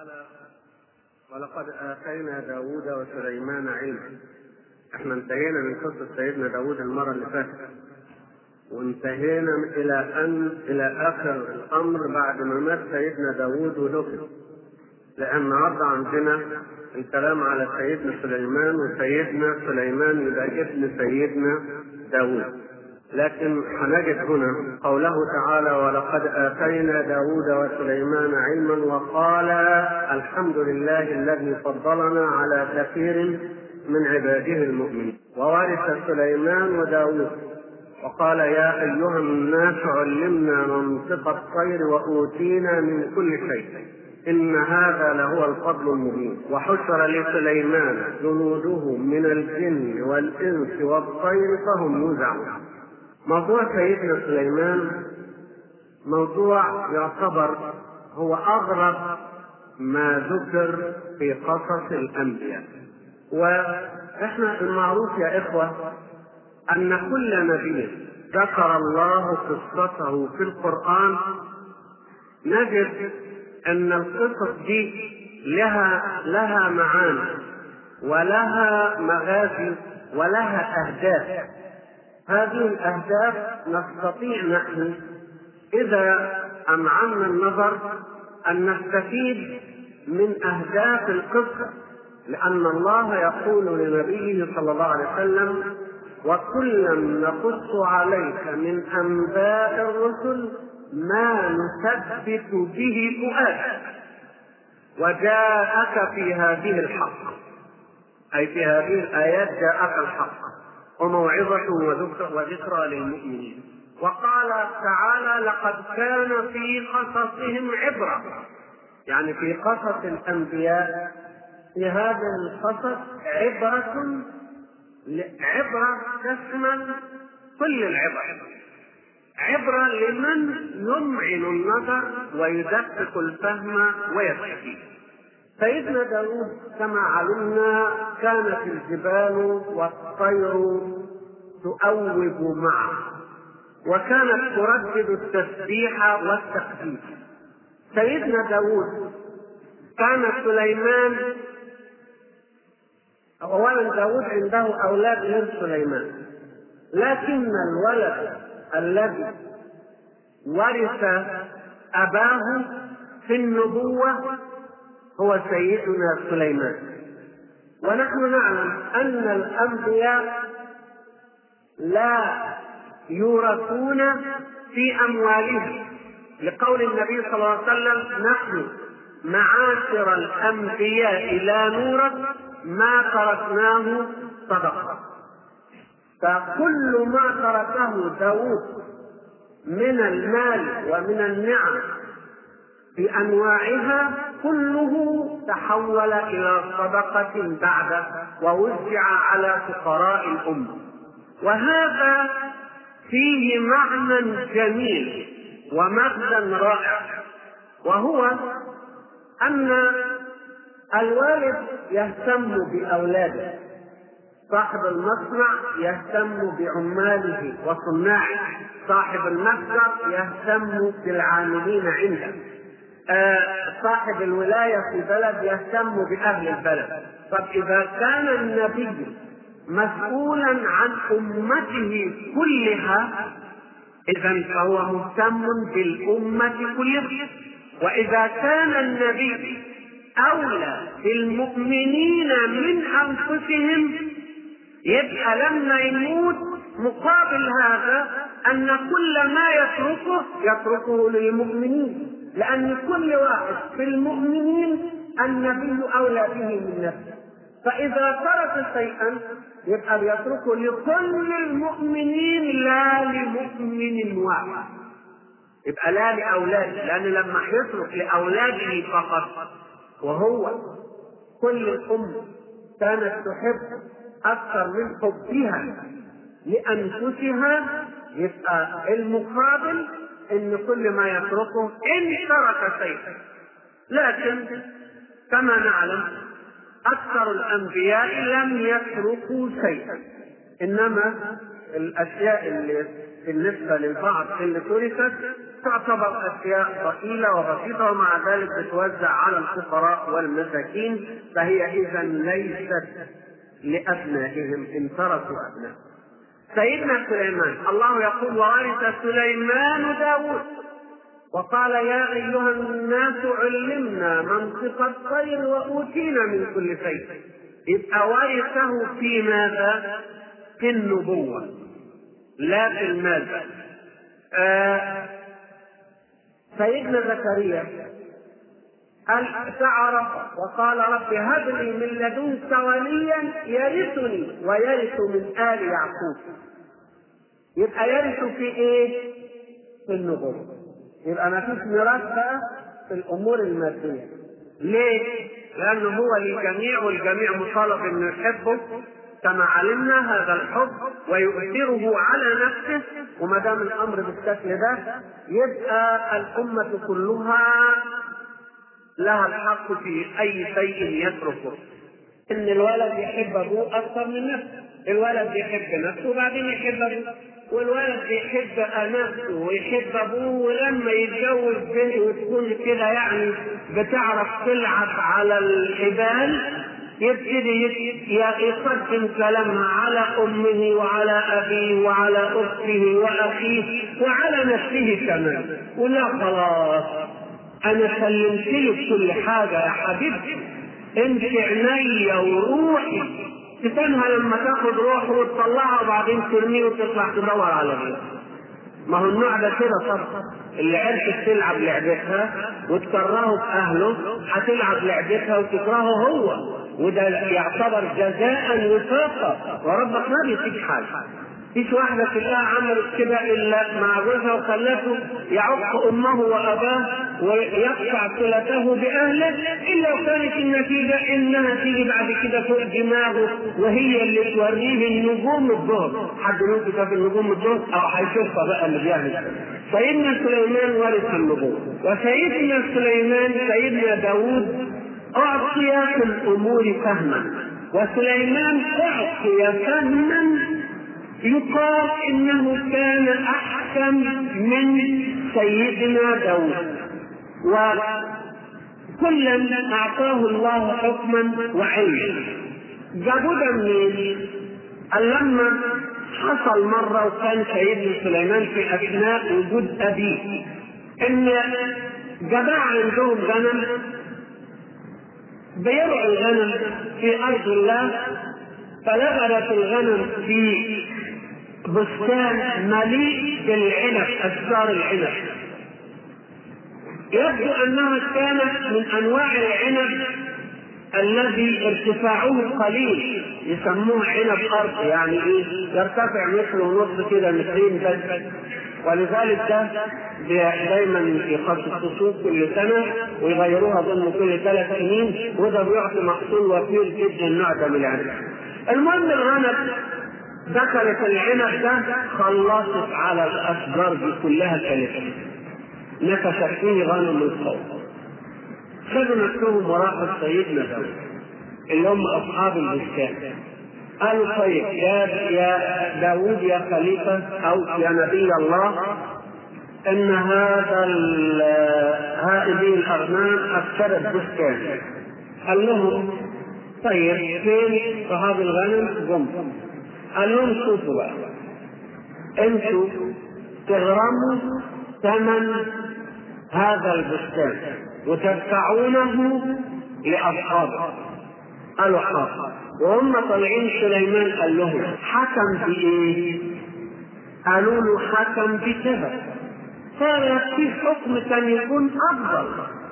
ولقد آتينا داود وسليمان علما احنا انتهينا من قصة سيدنا داود المرة اللي فاتت وانتهينا إلى أن إلى آخر الأمر بعد ما مات سيدنا داود ودفن لأن النهارده عندنا الكلام على سيدنا سليمان وسيدنا سليمان يبقى ابن سيدنا داود لكن هنجد هنا قوله تعالى ولقد آتينا داود وسليمان علما وقال الحمد لله الذي فضلنا على كثير من عباده المؤمنين وورث سليمان وداود وقال يا أيها الناس علمنا منطق الطير وأوتينا من كل شيء إن هذا لهو الفضل المبين وحشر لسليمان جنوده من الجن والإنس والطير فهم يوزعون موضوع سيدنا سليمان موضوع يعتبر هو أغرب ما ذكر في قصص الأنبياء وإحنا المعروف يا إخوة أن كل نبي ذكر الله قصته في القرآن نجد أن القصص دي لها لها معاني ولها مغازي ولها أهداف هذه الأهداف نستطيع نحن إذا أمعنا النظر أن نستفيد من أهداف القصة لأن الله يقول لنبيه صلى الله عليه وسلم وكلا نقص عليك من أنباء الرسل ما نثبت به فؤادك وجاءك في هذه الحق أي في هذه الآيات جاءك الحق وموعظة وذكرى للمؤمنين وقال تعالى لقد كان في قصصهم عبرة يعني في قصص الأنبياء في هذا القصص عبرة عبرة تشمل كل العبر عبرة لمن يمعن النظر ويدقق الفهم ويستفيد سيدنا داود كما علمنا كانت الجبال والطير تؤوب معه وكانت تردد التسبيح والتقديس سيدنا داود كان سليمان أولا داود عنده أولاد غير سليمان لكن الولد الذي ورث أباه في النبوة هو سيدنا سليمان ونحن نعلم أن الأنبياء لا يورثون في أموالهم لقول النبي صلى الله عليه وسلم نحن معاشر الأنبياء لا نورث ما تركناه صدقة فكل ما تركه داود من المال ومن النعم بأنواعها كله تحول إلى صدقة بعد ووزع على فقراء الأمة وهذا فيه معنى جميل ومغزى رائع وهو أن الوالد يهتم بأولاده صاحب المصنع يهتم بعماله وصناعه صاحب المتجر يهتم بالعاملين عنده آه صاحب الولاية في بلد يهتم بأهل البلد طب إذا كان النبي مسؤولا عن أمته كلها إذا فهو مهتم بالأمة كلها وإذا كان النبي أولى بالمؤمنين من أنفسهم يبقى لما يموت مقابل هذا أن كل ما يتركه يتركه للمؤمنين لأن كل واحد في المؤمنين النبي أولى به من نفسه فإذا ترك شيئا يبقى بيتركه لكل المؤمنين لا لمؤمن واحد يبقى لا لأولاده لأن لما يترك لأولاده فقط وهو كل الأمة كانت تحب أكثر من حبها لأنفسها يبقى المقابل إن كل ما يتركه إن ترك شيئا لكن كما نعلم أكثر الأنبياء لم يتركوا شيئا إنما الأشياء اللي بالنسبة للبعض اللي تركت تعتبر اشياء ضئيله وبسيطه ومع ذلك تتوزع على الفقراء والمساكين فهي اذا ليست لابنائهم ان تركوا ابناء سيدنا سليمان الله يقول وورث سليمان داود وقال يا ايها الناس علمنا منطق الطير واوتينا من كل شيء يبقى ورثه في ماذا؟ في النبوه لا في المال آه سيدنا زكريا قال دعا ربه وقال رب هب لي من لدنك وليا يرثني ويرث من ال يعقوب يبقى يرث في ايه؟ في النبوة يبقى ما فيش ميراث بقى في الامور الماديه ليه؟ لانه هو للجميع والجميع مطالب انه يحبه كما علمنا هذا الحب ويؤثره على نفسه وما دام الامر بالشكل ده يبقى الامه كلها لها الحق في اي شيء يتركه ان الولد يحب ابوه اكثر من نفسه الولد بيحب نفسه وبعدين يحب ابوه والولد بيحب نفسه ويحب ابوه ولما يتجوز بنت وتكون كده يعني بتعرف تلعب على الحبال يبتدي يقدم كلامها على امه وعلى ابيه وعلى اخته واخيه وعلى نفسه كمان ولا خلاص انا سلمت لك كل حاجه يا حبيبتي انت عينيا وروحي تفهمها لما تاخد روحه وتطلعها وبعدين ترميه وتطلع تدور على غيره ما هو النوع ده كده طبعا اللي عرفت تلعب لعبتها وتكرهه في اهله هتلعب لعبتها وتكرهه هو وده يعتبر جزاء وفاقا وربك ما بيسيب حاجه فيش واحدة تلاقيها عملت كده إلا مع جوزها وخلته يعق أمه وأباه ويقطع صلته بأهله إلا وكانت النتيجة إنها تيجي بعد كده فوق دماغه وهي اللي توريه النجوم الظهر حد منكم شاف النجوم الظهر أو هيشوفها بقى اللي بيعمل كده سيدنا سليمان ورث النبوة وسيدنا سليمان سيدنا داوود أعطي في الأمور فهما وسليمان أعطي فهما يقال انه كان احكم من سيدنا داود وكلا اعطاه الله حكما وعلما جابوا ده منين؟ قال لما حصل مره وكان سيدنا سليمان في اثناء وجود ابيه ان جماعه عندهم غنم بيرعوا الغنم في ارض الله فلغرت الغنم في بستان مليء بالعنب اشجار العنب يبدو انها كانت من انواع العنب الذي ارتفاعه قليل يسموه عنب ارض يعني ايه يرتفع متر ونص كده مترين بس ولذلك ده دايما يخصص الصوف كل سنه ويغيروها ضمن كل ثلاث سنين وده بيعطي محصول وفير جدا النوع ده من العنب. المهم الغنم دخلت العنب ده خلصت على الاشجار دي كلها كلفه نفشت فيه غنم القوم خدوا نفسهم وراحوا سيدنا داود اللي هم اصحاب البستان قالوا طيب يا يا داود يا خليفه او يا نبي الله ان هذا هذه الاغنام افسدت بستان قال لهم طيب فين صحاب الغنم قم قال لهم شوفوا بقى انتوا تغرموا ثمن هذا البستان وتدفعونه لاصحابه قالوا حاضر وهم طالعين سليمان قال لهم حكم بايه؟ قالوا له حكم بكذا قال في حكم كان يكون افضل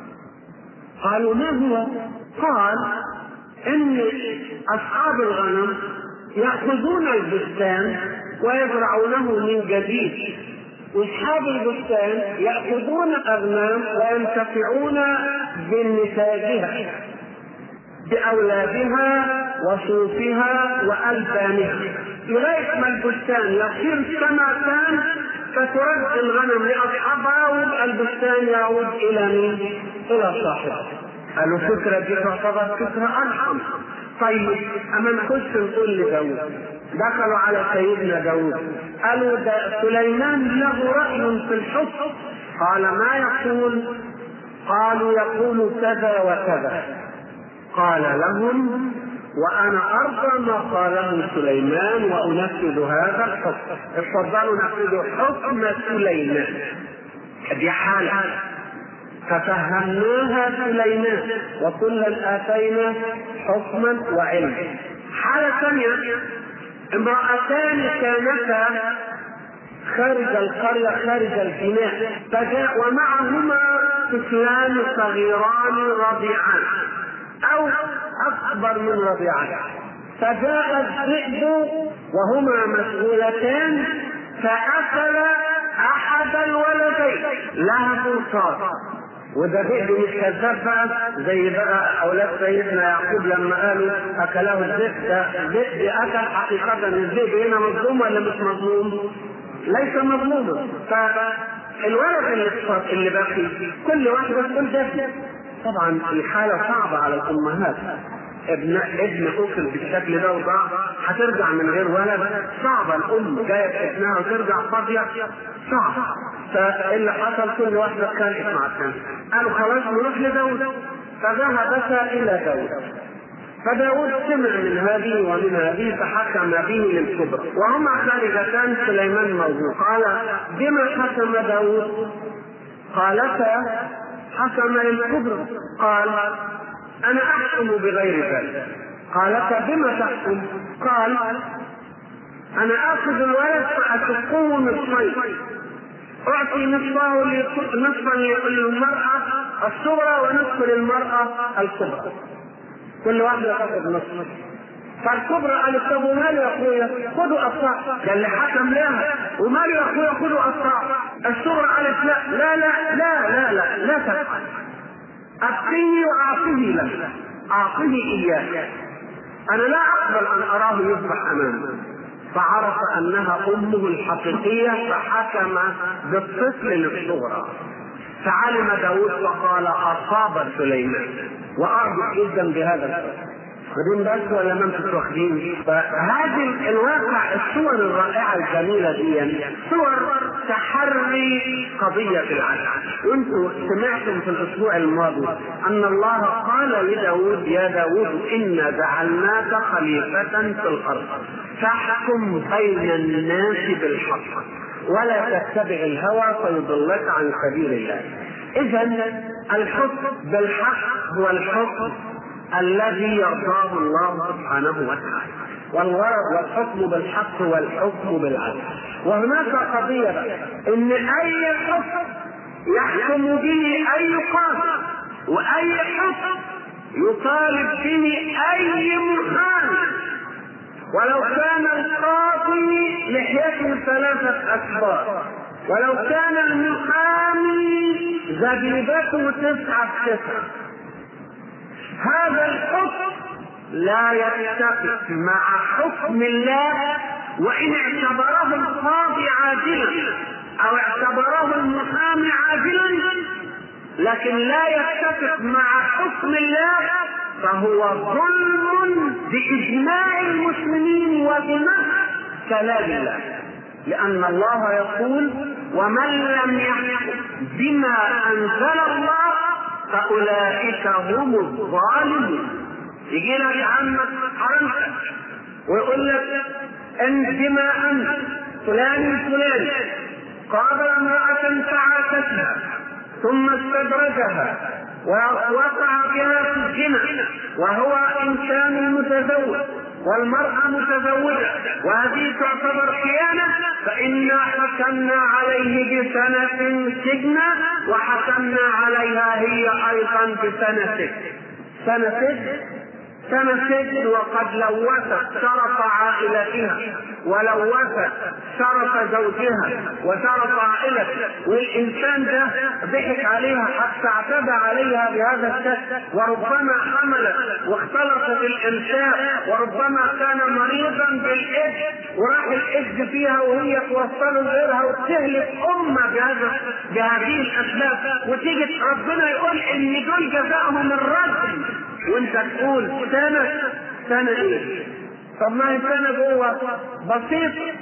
قالوا ما هو؟ قال ان اصحاب الغنم ياخذون البستان ويزرعونه من جديد واصحاب البستان ياخذون اغنام وينتفعون بنتاجها باولادها وصوفها والبانها لغايه ما البستان يصير كما كان فترد الغنم لاصحابها ويبقى البستان يعود الى مين؟ الى صاحبه. قالوا الفكره دي تعتبر فكره ارحم. طيب اما نخش نقول لداود دخلوا على سيدنا داود قالوا ده سليمان له رأي في الحكم قال ما يقول قالوا يقول كذا وكذا قال لهم وانا ارضى ما قاله سليمان وانفذ هذا الحكم اتفضلوا نفذوا حكم سليمان دي حاله ففهمناها سليمان وكلا اتينا حكما وعلما حاله ثانيه امرأتان كانتا خارج القرية خارج البناء فجاء ومعهما طفلان صغيران رضيعان أو أكبر من رضيعان فجاء الذئب وهما مسؤولتان فأكل أحد الولدين لها فرصات وده ذئب مش كذاب بقى زي بقى اولاد سيدنا يعقوب لما قالوا اكله الذئب ده ذئب اكل حقيقه الذئب هنا مظلوم ولا مش مظلوم؟ ليس مظلوما فالولد اللي اللي باقي كل واحده تقول ده طبعا الحاله صعبه على الامهات ابن ابن اكل بالشكل ده وضاع هترجع من غير ولد صعبه الام جايه بابنها وترجع فاضيه صعب فاللي حصل كل واحده اتخانقت مع الثانيه قالوا خلاص نروح لداود فذهبتا الى داود فداود سمع من هذه ومن هذه فحكم به للكبرى وهما خارجتان سليمان موجود قال بما حكم داود قالتا حكم للكبرى قال انا احكم بغير ذلك قالتا بما تحكم قال انا اخذ الولد فاشقه نصفين اعطي نصفه نصفا للمراه الصغرى ونصف للمراه الكبرى كل واحده تاخذ نصف فالكبرى قالت طب وماله يا اخويا خذوا اصاع ده اللي حكم لها وماله يا اخويا خذوا اصاع الصغرى قالت لا لا لا لا لا لا لا تفعل ابقيه واعطيه له اعطيه اياه انا لا اقبل ان اراه يصبح امامي فعرف انها امه الحقيقيه فحكم بالطفل للصغرى فعلم داود وقال اصاب سليمان واعجب جدا بهذا الطفل واخدين بس ولا ما انتم واخدين؟ فهذه الواقع الصور الرائعه الجميله دي صور تحري قضيه العدل وانتم سمعتم في الاسبوع الماضي ان الله قال لداود يا داود انا جعلناك خليفه في الارض فاحكم بين الناس بالحق ولا تتبع الهوى فيضلك عن سبيل الله اذا الحكم بالحق هو الحكم الذي يرضاه الله سبحانه وتعالى والحكم بالحق والحكم بالعدل وهناك قضية بقى ان اي حكم يحكم به اي قاضي واي حكم يطالب به اي محامي ولو كان القاضي لحيته ثلاثة أسبار ولو كان المحامي زبيبته تسعة بتسعة هذا الحكم لا يتفق مع حكم الله وان اعتبره القاضي عادلا او اعتبره المحامي عادلا لكن لا يتفق مع حكم الله فهو ظلم باجماع المسلمين وبنص كلام الله لان الله يقول ومن لم يحكم بما انزل الله فأولئك هم الظالمون يجي لك عمك حرمتك ويقول لك ان بما انت فلان الفلاني قابل امرأة فعاكسها ثم استدرجها ووقع بها في الزنا وهو انسان متزوج والمرأة متزوجة وهذه تعتبر خيانة فإنا حكمنا عليه بسنة سجنا وحكمنا عليها هي أيضا بسنة سجن سنة سجن سنة سجن وقد لوثت شرف عائلتها ولوثت شرف زوجها وشرف عائلتها والإنسان ده ضحك عليها حتى اعتدى عليها بهذا الشكل وربما حملت واختلط بالإنسان وربما كان مريضا بالإيدز وراح الإيدز فيها وهي توصله لغيرها وتهلك أمة بهذا بهذه الأسباب وتيجي ربنا يقول إن دول جزاؤهم الرجم وانت تقول سنة سنة ايه؟ طب ما هي سنة جوه بسيط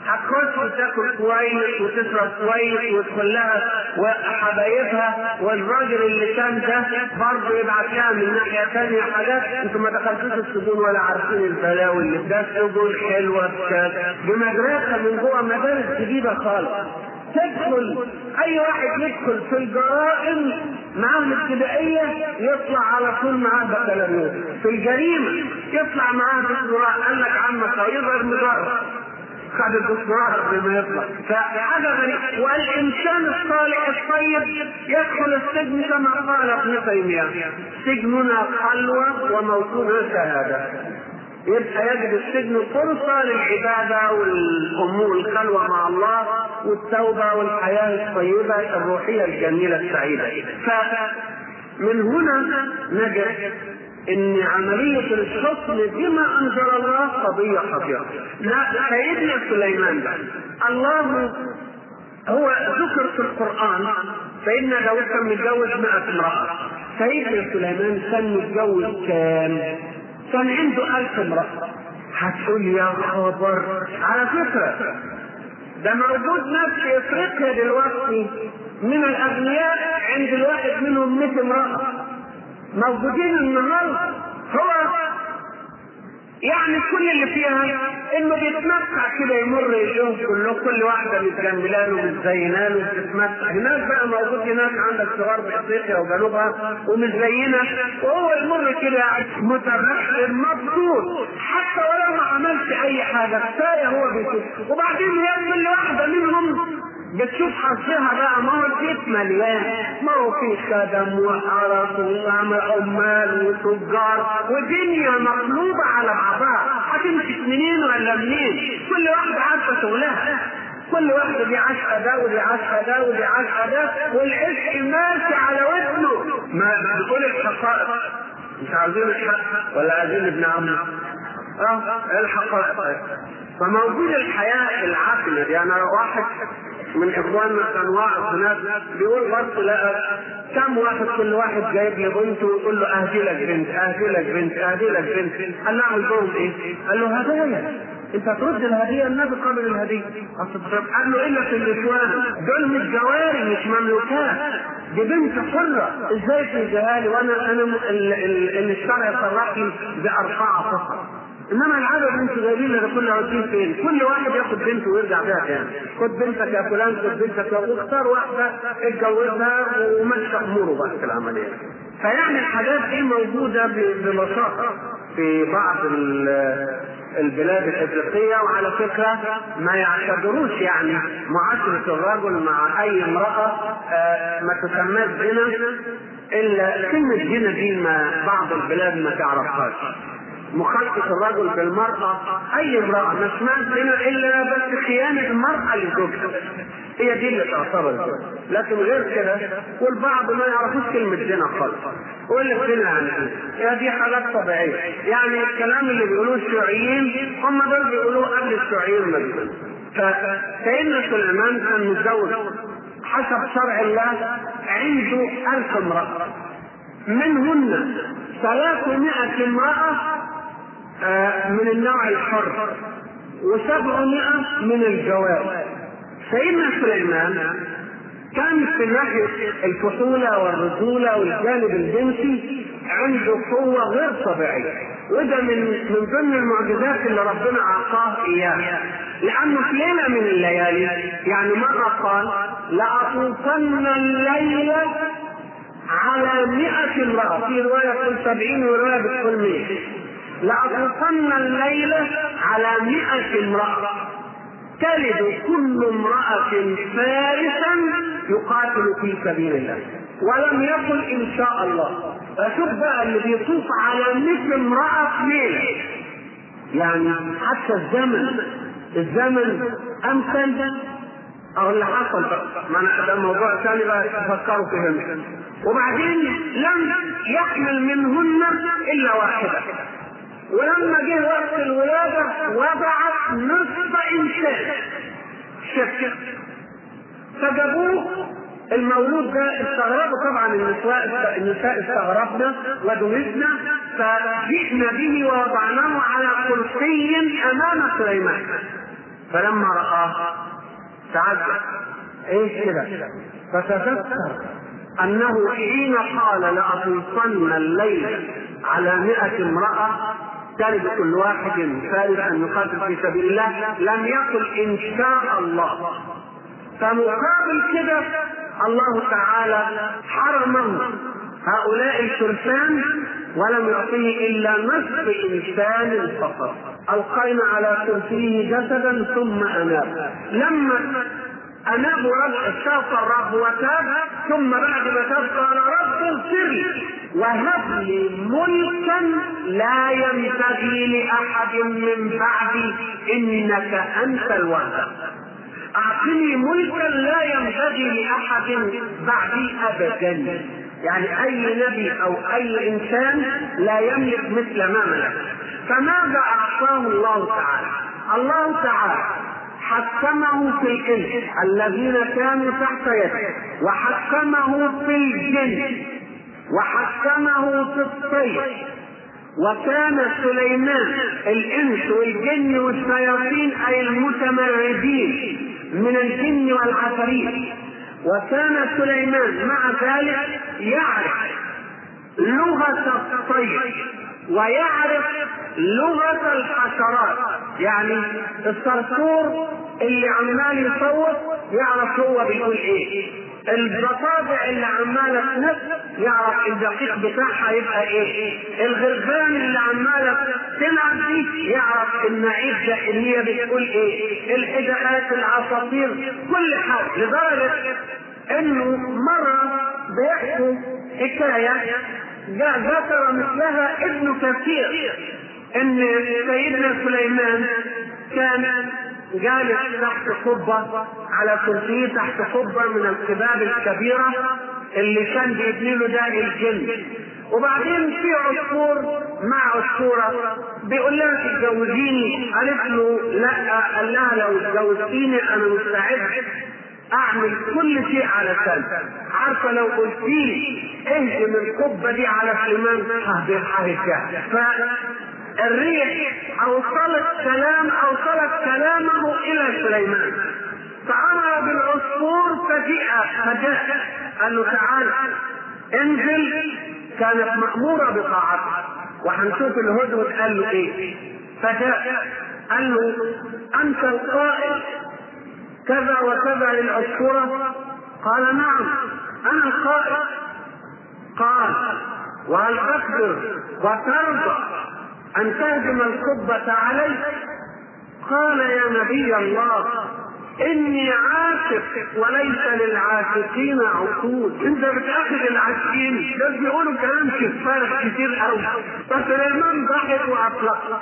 هتخش وتاكل كويس وتشرب كويس وتدخل لها وحبايبها والراجل اللي كان ده برضه يبعت لها من ناحيه ثانيه حاجات انتوا ما دخلتوش السجون ولا عارفين البلاوي اللي ده سجون حلوه بمدرسه من جوه مدارس جديده خالص تدخل اي واحد يدخل في الجرائم معاه الابتدائيه يطلع على طول معاه بكالوريوس في الجريمه يطلع معاه دكتوراه قال لك عمك هيظهر مجرد خد الدكتوراه قبل ما يطلع فحاجه غريبه والانسان الصالح الطيب يدخل السجن كما قال ابن تيميه سجننا خلوه وموتنا شهاده يبقى يجد السجن فرصة للعبادة والأمور الخلوة مع الله والتوبة والحياة الطيبة الروحية الجميلة السعيدة فمن هنا نجد ان عملية الحكم بما انزل الله قضية خطيرة. لا سيدنا سليمان ده الله هو ذكر في القرآن سيدنا داود كان متجوز 100 امرأة. سيدنا سليمان كان متجوز كام؟ كان عنده ألف امرأة. هتقول يا خبر على فكرة ده موجود ناس في افريقيا دلوقتي من الاغنياء عند الواحد منهم 100 امرأة. موجودين النهارده هو يعني كل اللي فيها انه بيتمتع كده يمر يشوف كله كل واحده متجمله له متزينه له بتتمتع هناك بقى موجود هناك عندك صغار بافريقيا وجنوبها ومتزينه وهو يمر كده متبحر مبسوط حتى ولو ما عملش اي حاجه كفايه هو بيشوف وبعدين هي كل واحده منهم بتشوف حظها بقى ما هو البيت مليان ما هو في خدم وحرس وعمال وتجار ودنيا مقلوبة على بعضها هتمسك منين ولا منين كل واحدة عارفة شغلها كل واحدة دي عاشقة ده ودي عاشقة ده ودي عاشقة ده والعشق ماشي على ودنه ما بتقول الحقائق مش عاوزين الحق ولا عايزين ابن عمه اه الحقائق فموجود الحياة العاقلة يعني واحد من اخواننا كان واقف هناك بيقول برضه لا كم واحد كل واحد جايب لي بنت ويقول له اهدي لك بنت اهدي لك بنت اهدي لك بنت قال له اعمل بهم ايه؟ قال له هدايا انت ترد الهديه النبي قبل الهديه قال له الا في النسوان دول مش جواري مش مملوكات دي بنت حره ازاي تديها لي وانا انا اللي الشرع صرح لي باربعه فقط انما العدد انتوا جايبين ده كل عاوزين فين؟ كل واحد ياخد بنته ويرجع بيها تاني، خد بنتك يا فلان خد بنتك يا واختار واحده اتجوزها ومشى اموره بقى في العمليه. فيعني الحاجات دي موجوده ببساطه في بعض البلاد الافريقيه وعلى فكره ما يعتبروش يعني معاشره الرجل مع اي امراه ما تسماش زنا الا كلمه زنا دي ما بعض البلاد ما تعرفهاش. مخالطة الرجل بالمرأة أي امرأة ما اسمهاش زنا إلا بس خيانة المرأة لزوجها. هي دي اللي تعتبر زنا، لكن غير كده والبعض ما يعرفوش كلمة زنا خالص. يقول لك زنا يعني ايه؟ هي دي حالات طبيعية، يعني الكلام اللي بيقولوه الشيوعيين هم دول بيقولوه قبل الشيوعيين ما فسيدنا سليمان كان متزوج حسب شرع الله عنده ألف امرأة منهن ثلاثمائة امرأة من النوع الحر وسبعمائة من الجواب سيدنا سليمان كان في ناحية الفحولة والرجولة والجانب الجنسي عنده قوة غير طبيعية وده من من ضمن المعجزات اللي ربنا أعطاه إياها لأنه في ليلة من الليالي يعني مرة قال لأطوفن الليلة على مئة امرأة في رواية تقول سبعين ورواية بتقول مئة لأطلقن الليلة على مئة امرأة تلد كل امرأة فارسا يقاتل في سبيل الله ولم يقل إن شاء الله فشوف بقى اللي بيطوف على 100 امرأة في ليلة يعني حتى الزمن الزمن أمثل أو اللي حصل بقى ما أنا ده موضوع ثاني بقى تفكروا فيه وبعدين لم يحمل منهن إلا واحدة ولما جه وقت الولادة وضعت نصف إنسان شك فجابوه المولود ده استغربوا طبعا النساء النساء استغربنا ودهشنا فجئنا به ووضعناه على كرسي امام سليمان فلما رآه تعجب ايش كده فتذكر انه حين قال لاطوفن الليل على مئة امرأة تلد كل واحد ثالث ان يقاتل في سبيل الله لم يقل ان شاء الله فمقابل كده الله تعالى حرمه هؤلاء الفرسان ولم يعطيه الا نصف انسان فقط القينا على كرسيه جسدا ثم اناب لما اناب رب شاف الرب وتاب ثم بعد ما تاب قال رب اغفر لي وهب لي ملكا لا ينبغي لاحد من بعدي انك انت الوهاب اعطني ملكا لا ينبغي لاحد بعدي ابدا يعني اي نبي او اي انسان لا يملك مثل ما ملك فماذا اعطاه الله تعالى الله تعالى حكمه في الانس الذين كانوا تحت يده وحكمه في الجن وحكمه في الطير وكان سليمان الانس والجن والشياطين اي المتمردين من الجن والعفاريت وكان سليمان مع ذلك يعرف لغة الطير ويعرف لغة الحشرات يعني الصرصور اللي عمال يصوت يعرف هو بيقول ايه الضفادع اللي عماله تنف يعرف الدقيق بتاعها يبقى ايه الغربان اللي عماله تلعب دي يعرف النعيد ده اللي هي بتقول ايه الحدقات العصافير كل حاجه لدرجه انه مره بيحكوا حكايه جاء ذكر مثلها ابن كثير ان سيدنا سليمان كان جالس تحت قبة على كرسيه تحت قبة من القباب الكبيرة اللي كان بيبني له ده الجن وبعدين في عصفور مع عصفورة بيقول لها تتجوزيني قالت له لا قال لها لو اتجوزتيني انا مستعد اعمل كل شيء على سلم عارفه لو قلت لي اهدم القبه دي على سليمان ههدها فالريح اوصلت كلام اوصلت كلامه الى سليمان فامر بالعصفور فجيء فجاء قال له تعال انزل كانت ماموره بطاعته وهنشوف الهدهد قال له ايه فجاء قال له انت القائد كذا وكذا للعصفورة قال نعم أنا القائد قال وهل تقدر وترضى أن تهدم القبة علي قال يا نبي الله إني عاشق وليس للعاشقين عقول أنت بتاخذ العاشقين ده بيقولوا كلام كفار كتير قوي فسليمان ضحك وأطلق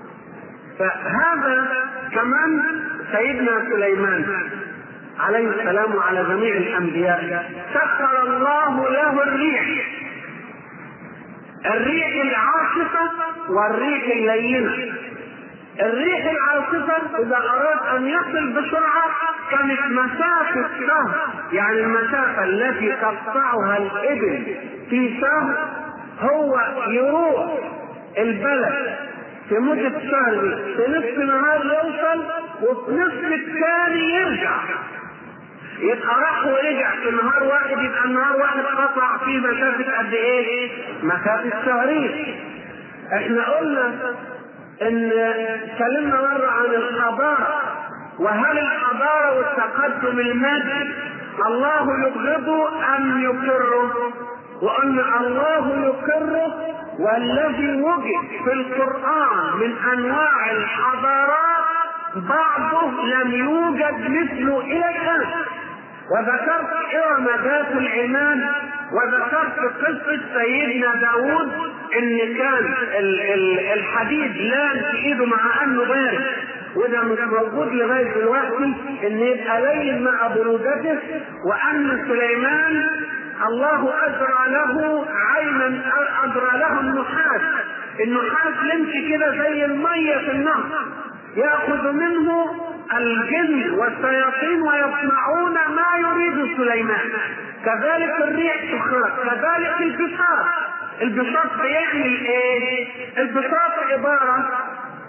فهذا كمان سيدنا سليمان عليه السلام وعلى جميع الانبياء سخر الله له الريح الريح العاصفه والريح اللينه الريح العاصفة إذا أراد أن يصل بسرعة كانت مسافة شهر يعني المسافة التي تقطعها الإبل في شهر هو يروح البلد في مدة شهر في نصف نهار يوصل وفي نصف الثاني يرجع يبقى راح ورجع في نهار واحد يبقى النهار واحد قطع فيه مسافة قد ايه؟ مسافة شهرين. احنا قلنا ان اتكلمنا مرة عن الحضارة وهل الحضارة والتقدم المادي الله يبغضه ام يقره؟ وقلنا الله يقره والذي وجد في القرآن من أنواع الحضارات بعضه لم يوجد مثله إلى الآن وذكرت إرم ذات العماد وذكرت قصة سيدنا داود إن كان الحديد لان في إيده مع أنه بارد وده مش موجود لغاية دلوقتي إن يبقى لين مع برودته وأن سليمان الله أجرى له عينا أجرى له النحاس النحاس يمشي كده زي المية في النهر يأخذ منه الجن والشياطين ويصنعون ما يريد سليمان كذلك الريح تخرج كذلك البساط البساط بيعمل ايه البساط عبارة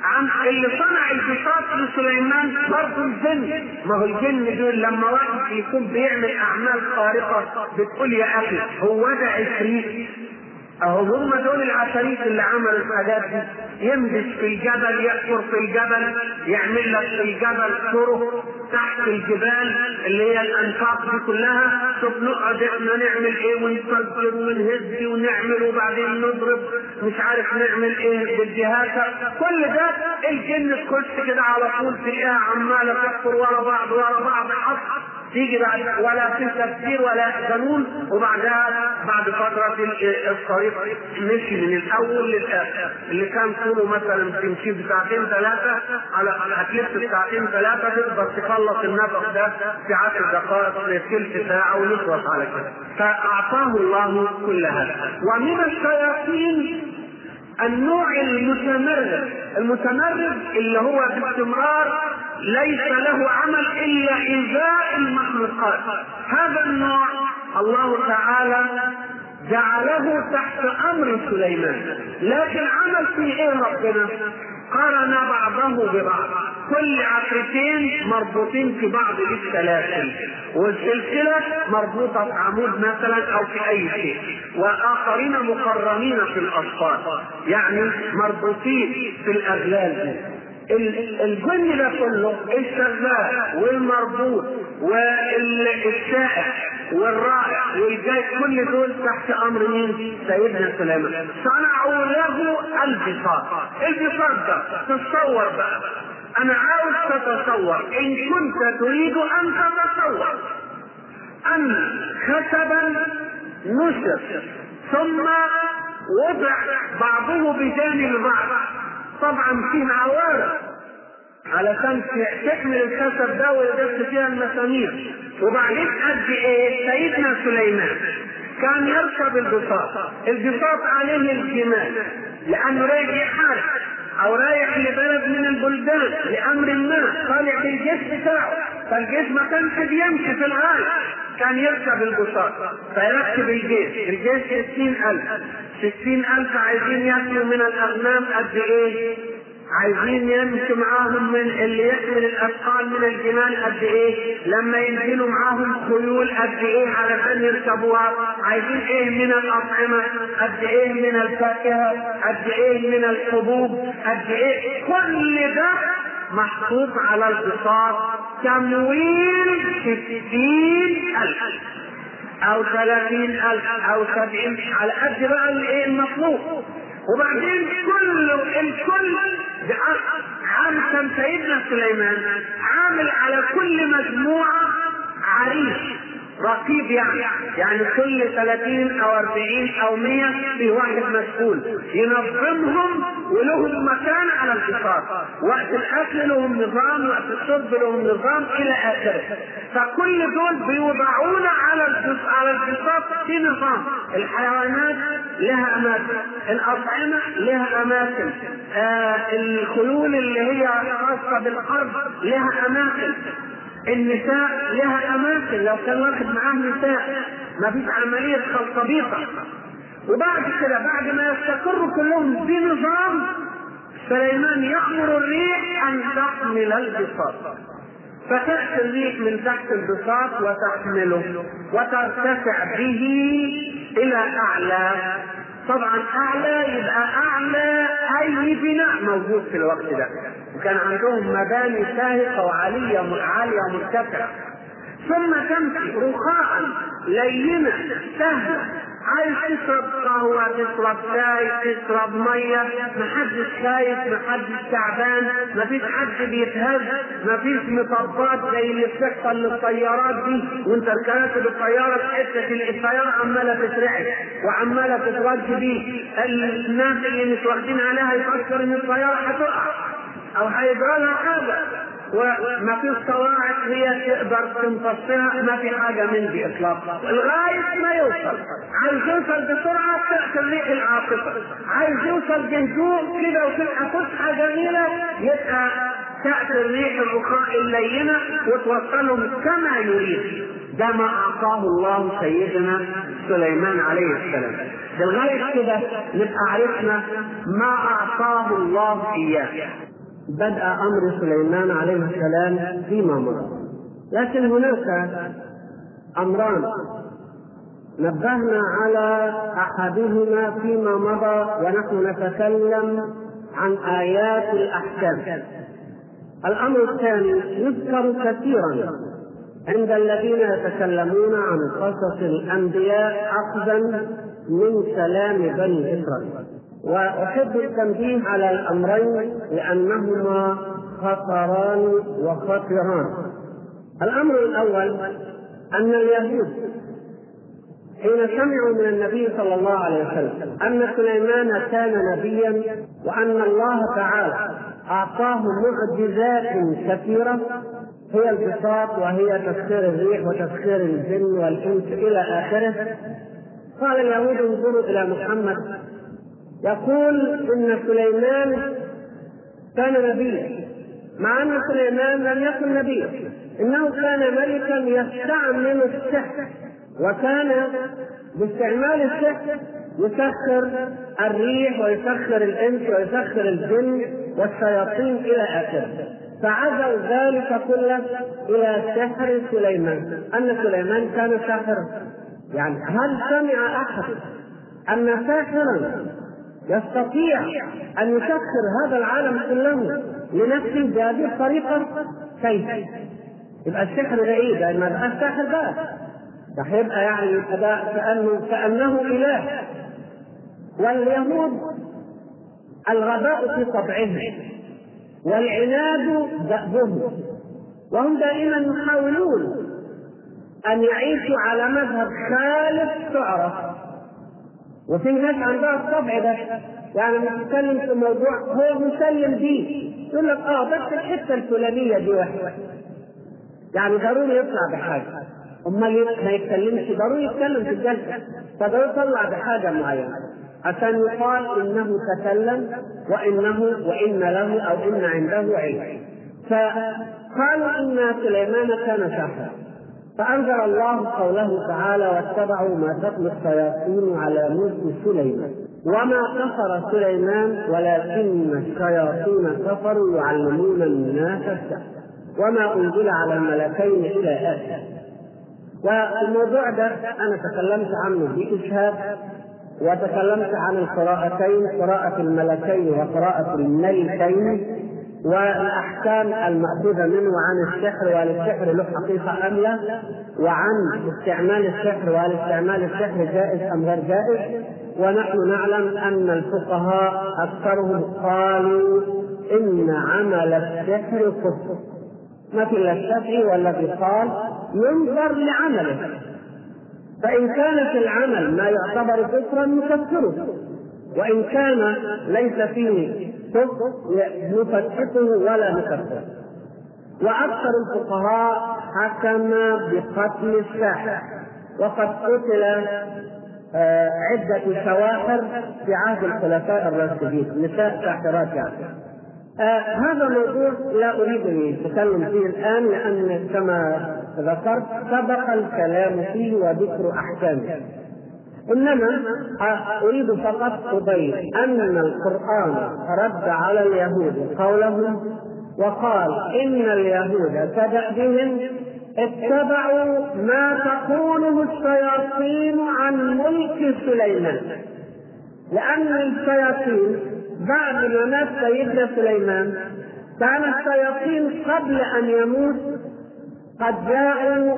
عن اللي صنع البساط لسليمان برضه الجن ما هو الجن دول لما واحد يكون بيعمل اعمال خارقه بتقول يا اخي هو ده عفريت اهو هم دول العفاريت اللي عملوا الحاجات دي ينبش في الجبل يأكل في الجبل يعمل لك في الجبل طرق تحت الجبال اللي هي الانفاق دي كلها شوف نقعد احنا نعمل ايه ونفجر ونهز ونعمل وبعدين نضرب مش عارف نعمل ايه بالجهاز كل ده الجن تخش كده على طول تلاقيها عماله تحفر ورا بعض ورا بعض حص تيجي بعد ولا في تفسير ولا قانون وبعدها بعد فترة الطريق مشي من الأول للآخر اللي كان طوله مثلا تمشي بساعتين ثلاثة على هتلف ساعتين ثلاثة تقدر تخلص النفق ده في عشر دقائق في ثلث ساعة ونخلص على كده فأعطاه الله كل هذا ومن الشياطين النوع المتمرد المتمرد اللي هو باستمرار ليس له عمل الا ايذاء المخلوقات هذا النوع الله تعالى جعله تحت امر سليمان لكن عمل فيه ايه ربنا قارن بعضه ببعض كل عفرتين مربوطين في بعض بالسلاسل والسلسلة مربوطة في عمود مثلا أو في أي شيء وآخرين مقرنين في الأصفاد يعني مربوطين في الأغلال دي الجن ده كله الشغال والمربوط والسائح والرائع والجاي كل دول تحت امر مين؟ سيدنا سليمان صنعوا له البساط البساط ده تتصور بقى انا عاوز تتصور ان كنت تريد ان تتصور ان خشبا نشر ثم وضع بعضه بجانب بعض طبعا فيه عوارض علشان تحمل الخشب ده ويدس فيها المسامير وبعدين قد ايه سيدنا سليمان كان يركب البساط البساط عليه الجمال لانه رايح يحارب او رايح لبلد من البلدان لامر ما طالع بالجيش بتاعه فالجيش ما كانش بيمشي في الغاية كان يركب البساط فيركب الجيش الجيش ستين ألف ستين ألف عايزين ياكلوا من الأغنام قد إيه؟ عايزين يمشي معاهم من اللي يحمل الاثقال من الجمال قد ايه لما ينزلوا معاهم خيول قد ايه علشان يركبوها عايزين ايه من الاطعمه قد ايه من الفاكهه قد ايه من الحبوب قد ايه كل ده محطوط على البساط تمويل ستين الف او ثلاثين الف او سبعين على قد بقى الايه المطلوب وبعدين كل الكل عام كان سيدنا سليمان عامل على كل مجموعة عريس رقيب يعني يعني كل 30 او 40 او 100 في واحد مسؤول ينظمهم ولهم مكان على البساط وقت الاكل لهم نظام وقت الشرب لهم نظام الى اخره فكل دول بيوضعون على على البساط في نظام الحيوانات لها اماكن الاطعمه لها اماكن آه الخيول اللي هي خاصه بالحرب لها اماكن النساء لها اماكن لو كان واحد معاه نساء ما فيش عمليه خلطبيطه وبعد كده بعد ما يستقروا كلهم بنظام سليمان يامر الريح ان تحمل البساط فتأتي الريح من تحت البساط وتحمله وترتفع به إلى أعلى طبعا أعلى يبقى أعلى أي بناء موجود في الوقت ده وكان عندهم مباني شاهقة وعالية عالية مرتفعة ثم تمشي رخاء لينة سهلة عايز تشرب قهوة تشرب شاي تشرب مية محدش خايف محدش تعبان مفيش حد بيتهز مفيش مطبات زي اللي بتحصل للطيارات دي وانت راكب الطيارة تحس ان الطيارة عمالة تترعش وعمالة تترج بيه الناس اللي مش واخدين عليها يفكر ان الطيارة هتقع او هيجرى لها حاجة وما فيش قواعد هي تقدر تمتصها ما في حاجه من دي اطلاقا لغايه ما يوصل عايز يوصل بسرعه تاتي الريح العاصفه عايز يوصل بهدوء كده وتبقى فسحه جميله يبقى تاتي الريح الرخاء اللينه وتوصلهم كما يريد ده ما اعطاه الله سيدنا سليمان عليه السلام لغايه كده نبقى عرفنا ما اعطاه الله اياه بدء أمر سليمان عليه السلام فيما مضى لكن هناك أمران نبهنا على أحدهما فيما مضى ونحن نتكلم عن آيات الأحكام الأمر الثاني يذكر كثيرا عند الذين يتكلمون عن قصص الأنبياء أخذا من كلام بني إسرائيل وأحب التنبيه على الأمرين لأنهما خطران وخطران الأمر الأول أن اليهود حين سمعوا من النبي صلى الله عليه وسلم أن سليمان كان نبيا وأن الله تعالى أعطاه معجزات كثيرة هي البساط وهي تسخير الريح وتسخير الجن والإنس إلى آخره قال اليهود انظروا إلى محمد يقول إن سليمان كان نبيا مع أن سليمان لم يكن نبيا إنه كان ملكا يستعمل السحر وكان باستعمال السحر يسخر الريح ويسخر الانس ويسخر الجن والشياطين الى اخره فعزوا ذلك كله الى سحر سليمان ان سليمان كان ساحرا يعني هل سمع احد ان ساحرا يستطيع ان يسخر هذا العالم كله لنفسه بهذه الطريقه كيف؟ يبقى السحر ده ايه؟ ده ما بقاش ساحر بقى راح يبقى يعني أداء كأنه كأنه إله واليهود الغباء في طبعهم والعناد دأبهم وهم دائما يحاولون أن يعيشوا على مذهب خالف تعرف وفي ناس عندها الطبع ده يعني بنتكلم في موضوع هو مسلم بيه يقول لك اه بس الحته الفلانيه دي واحده يعني ضروري يطلع بحاجه امال ما يتكلمش ضروري يتكلم في الجلسه فضروري يطلع بحاجه معينه عشان يقال انه تكلم وانه وان له او ان عنده علم فقالوا ان سليمان كان ساحرا فانزل الله قوله تعالى واتبعوا ما تتلو الشياطين على ملك سليمان وما كفر سليمان ولكن الشياطين كفروا يعلمون الناس السحر وما انزل على الملكين الى اخره والموضوع ده انا تكلمت عنه باسهاب وتكلمت عن القراءتين قراءة الملكين وقراءة الملكين والاحكام الماخوذه منه عن السحر وهل السحر له حقيقه ام لا وعن استعمال السحر وهل استعمال السحر جائز ام غير جائز ونحن نعلم ان الفقهاء اكثرهم قالوا ان عمل السحر كفر مثل الشافعي والذي قال ينظر لعمله فإن كان في العمل ما يعتبر كفرا نكفره وإن كان ليس فيه كفر نفتحه ولا نكفره وأكثر الفقهاء حكم بقتل الساحر وقد قتل عدة سواحر في عهد الخلفاء الراشدين نساء ساحرات يعني آه هذا موضوع لا اريد ان اتكلم فيه الان لان كما ذكرت سبق الكلام فيه وذكر احكامه انما اريد فقط ابين ان القران رد على اليهود قولهم وقال ان اليهود كدأبهم اتبعوا ما تقوله الشياطين عن ملك سليمان لان الشياطين بعد ما مات سيدنا سليمان كان الشياطين قبل ان يموت قد جاءوا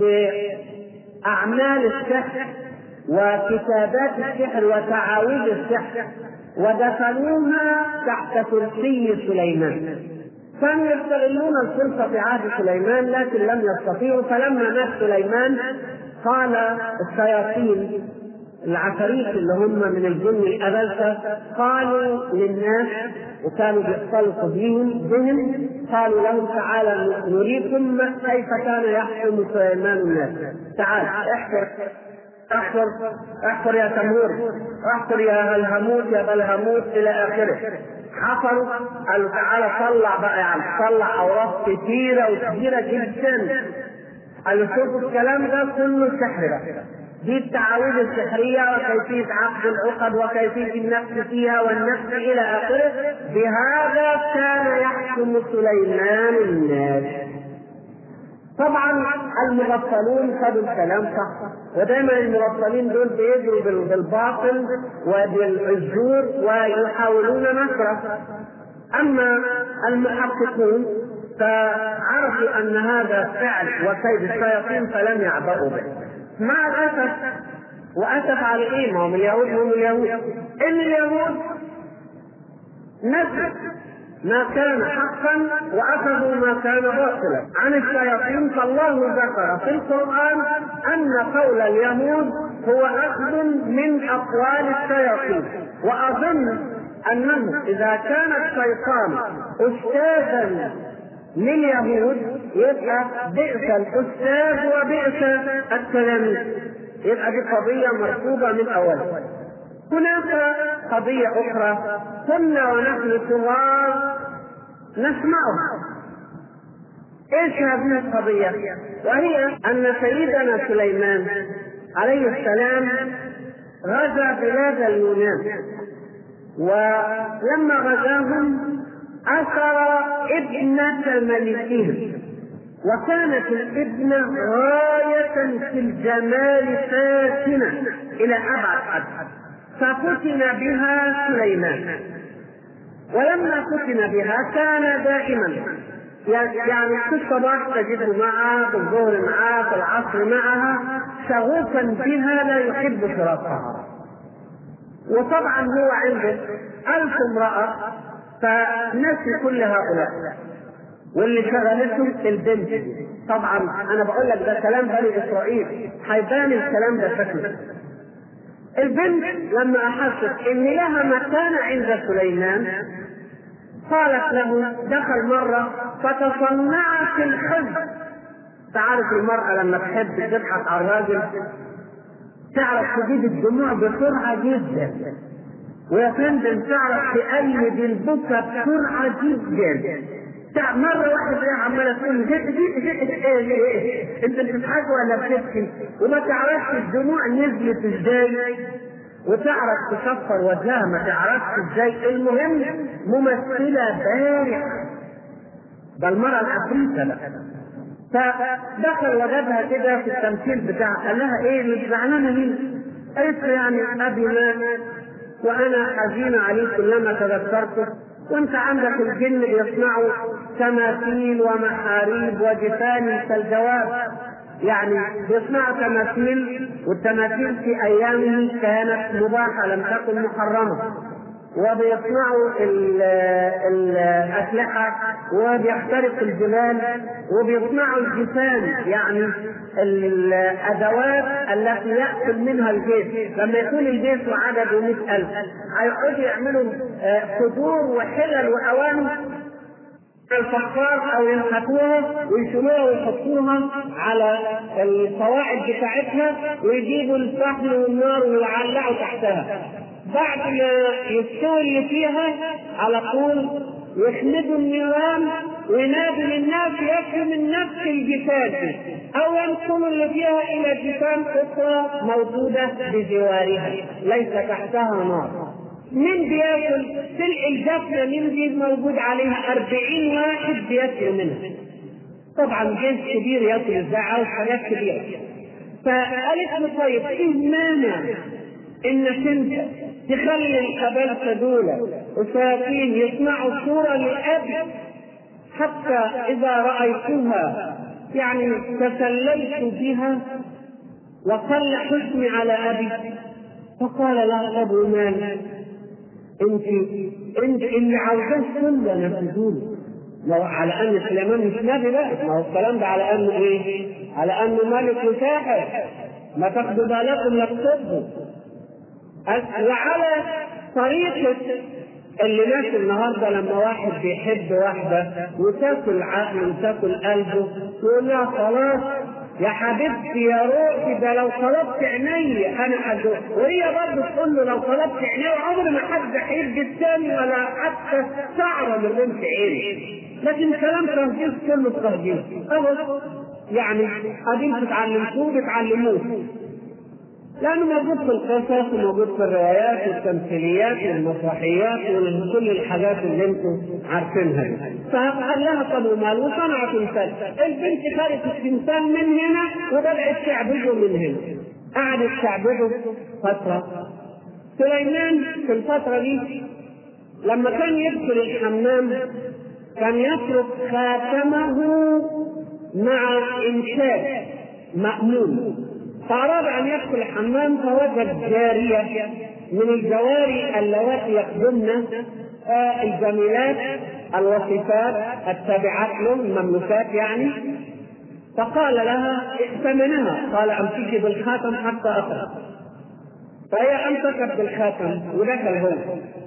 باعمال السحر وكتابات السحر وتعاويذ السحر ودفنوها تحت كرسي سليمان كانوا يستغلون الفرصة في عهد سليمان لكن لم يستطيعوا فلما مات سليمان قال الشياطين العفاريت اللي هم من الجن الأبلسة قالوا للناس وكانوا بيختلطوا بهم بهم قالوا لهم تعالى نريكم كيف كان يحكم سليمان الناس تعال احفر احفر احفر يا تمور احفر يا الهموت يا بلهموت الى اخره حفروا قالوا تعالى طلع بقى يعني طلع اوراق كثيره وكبيره جدا قالوا شوفوا الكلام ده كله سحر بقى دي التعاويذ السحرية وكيفية عقد العقد وكيفية النفس فيها والنفس إلى آخره بهذا كان يحكم سليمان الناس طبعا المغفلون خدوا الكلام صح ودايما المغفلين دول بيجروا بالباطل وبالجور ويحاولون نشره اما المحققون فعرفوا ان هذا فعل وكيد الشياطين فلم يعبأوا به مع الاسف واسف على ايه؟ ما هم اليهود هم اليهود ان اليهود نسوا ما كان حقا واخذوا ما كان باطلا عن الشياطين فالله ذكر في القران ان قول اليهود هو اخذ من اقوال الشياطين واظن انه اذا كان الشيطان استاذا لليهود يبقى بئس الاستاذ وبئس التلاميذ يبقى دي قضيه مرفوضه من اولها هناك قضية أخرى كنا ونحن صغار نسمعها ايش هذه القضية؟ وهي أن سيدنا سليمان عليه السلام غزا بلاد اليونان ولما غزاهم أسر ابنة ملكهم وكانت الابنة غاية في الجمال فاتنة إلى أبعد حد ففتن بها سليمان ولما فتن بها كان دائما يعني في الصباح تجده معها في الظهر معها في العصر معها شغوفا بها لا يحب فراقها وطبعا هو عنده ألف امرأة فنسي كل هؤلاء واللي شغلته البنت طبعا انا بقول لك ده كلام بني اسرائيل هيبان الكلام ده شكله البنت لما احست ان لها مكانه عند سليمان قالت له دخل مره فتصنعت الحزن تعرف المرأة لما تحب تبحث عن راجل تعرف تجيب الدموع بسرعة جدا ويا فندم تعرف تقلب البكا بسرعة جدا مرة واحدة تلاقيها عمالة تقول انت بتضحك ولا بتبكي وما تعرفش الدموع نزلت ازاي وتعرف تكفر وجهها ما تعرفش ازاي المهم ممثلة بارعة ده المرأة العفريتة بقى فدخل وجدها كده في التمثيل بتاعها قال لها ايه اللي زعلانة مين؟ قالت له يعني ابي مات وانا حزينة عليه كلما تذكرته وانت عندك الجن بيصنعوا تماثيل ومحاريب وجفان كالجواب يعني بيصنعوا تماثيل والتماثيل في ايامه كانت مباحه لم تكن محرمه وبيصنعوا الاسلحه وبيخترقوا الجبال وبيصنعوا الجفان يعني الادوات التي ياكل منها الجيش لما يكون الجيش وعدده مئة ألف هيقعدوا يعملوا قدور وحلل واواني الفخار او ينحتوها ويشيلوها ويحطوها على القواعد بتاعتها ويجيبوا الفحم والنار ويعلقوا تحتها بعد ما يستوي اللي فيها على طول يخمدوا النيران وينادوا للناس يكفي من نفس الجفان او ينقلوا اللي فيها الى جفان اخرى موجوده بجوارها ليس تحتها نار مين بياكل تلقي الجفنه مين دي موجود عليها أربعين واحد بياكلوا منها طبعا جيش كبير ياكل ازاي عاوز حاجات كبيره فقالت له طيب ايه مانع انك انت تخلي الخباثه دول وشياطين يصنعوا صوره للاب حتى اذا رايتها يعني تسللت بها وقل حزني على ابي فقال لا ابو مال انت انت اللي عاوزاه كله نفذوه ما هو على ان سليمان مش نبي بقى ما هو الكلام ده على انه ايه؟ على انه ملك وساحر ما تاخدوا بالكم لا تصدوا وعلى طريقة اللي ماشي النهارده لما واحد بيحب واحدة وتاكل عقله وتاكل قلبه يقول لها خلاص يا حبيبتي يا روحي ده لو طلبت عيني انا هدوق وهي برضه تقول له لو طلبت عيني عمر ما حد هيدي الثاني ولا حتى شعره من رمش عيني لكن كلام تهجير كله تهجير اهو يعني قاعدين تتعلموه بتعلموه لأنه موجود في القصص وموجود في الروايات والتمثيليات والمسرحيات وكل الحاجات اللي انتم عارفينها دي. فقال لها طب ومال وصنع تمثال، البنت خدت التمثال من هنا وبدأت تعبده من هنا. قعدت تعبده فترة. سليمان في الفترة دي لما كان يدخل الحمام كان يترك خاتمه مع إنشاد مأمون فأراد أن يدخل الحمام فوجد جارية من الجواري اللواتي يخدمن آه الجميلات الوصفات التابعات له المملوكات يعني فقال لها ائتمنها قال امسكي بالخاتم حتى اخرج فهي امسكت بالخاتم ودخل هو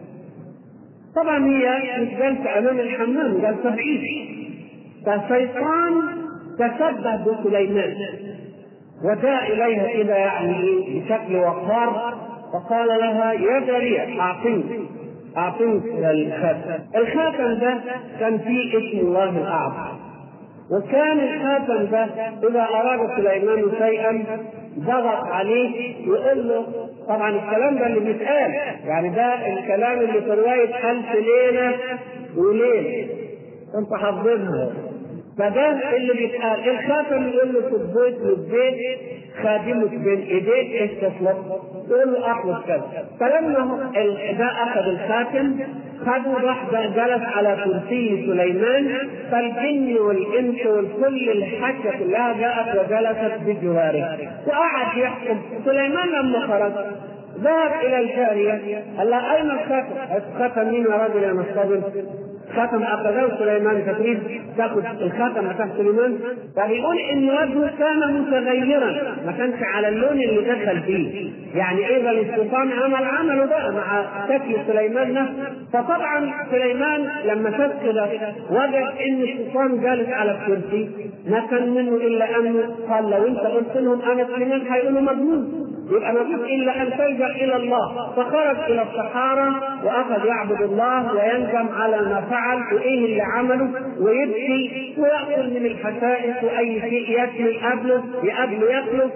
طبعا هي مش جالسه امام الحمام جالسه بعيد فالشيطان تشبه بسليمان وجاء اليها كده يعني بشكل وقار فقال لها يا جاريه اعطيني اعطيني الخاتم الخاتم ده كان فيه اسم الله الاعظم وكان الخاتم ده اذا اراد سليمان شيئا ضغط عليه يقول له طبعا الكلام ده اللي بيتقال يعني ده الكلام اللي في روايه الف ليله وليله انت حافظينها فده اللي بيتقال الخاتم يقول له في البيت والبيت خادمك بين ايديك استسلم يقول له اخلص كذا فلما ده اخذ الخاتم خدوا راح جلس على كرسي سليمان فالجن والانس والكل الحاجه كلها جاءت وجلست بجواره وقعد يحكم سليمان لما خرج ذهب الى الجاريه قال لها اين الخاتم؟ الخاتم مين يا راجل يا مصطفى؟ خاتم اخذه سليمان تقريب تاخذ الخاتم بتاع سليمان فبيقول ان وجهه كان متغيرا ما كانش على اللون اللي دخل فيه يعني اذا الشيطان عمل عمله بقى مع شكل سليمان نفسه فطبعا سليمان لما شاف كده وجد ان الشيطان جالس على الكرسي ما كان منه الا انه قال لو انت قلت لهم انا سليمان هيقولوا مجنون يبقى ما فيش الا ان تلجا الى الله فخرج الى الصحارى واخذ يعبد الله ويندم على ما فعل وايه اللي عمله ويبكي وياكل من الحشائش واي شيء ياكل قبله يقابله ياكله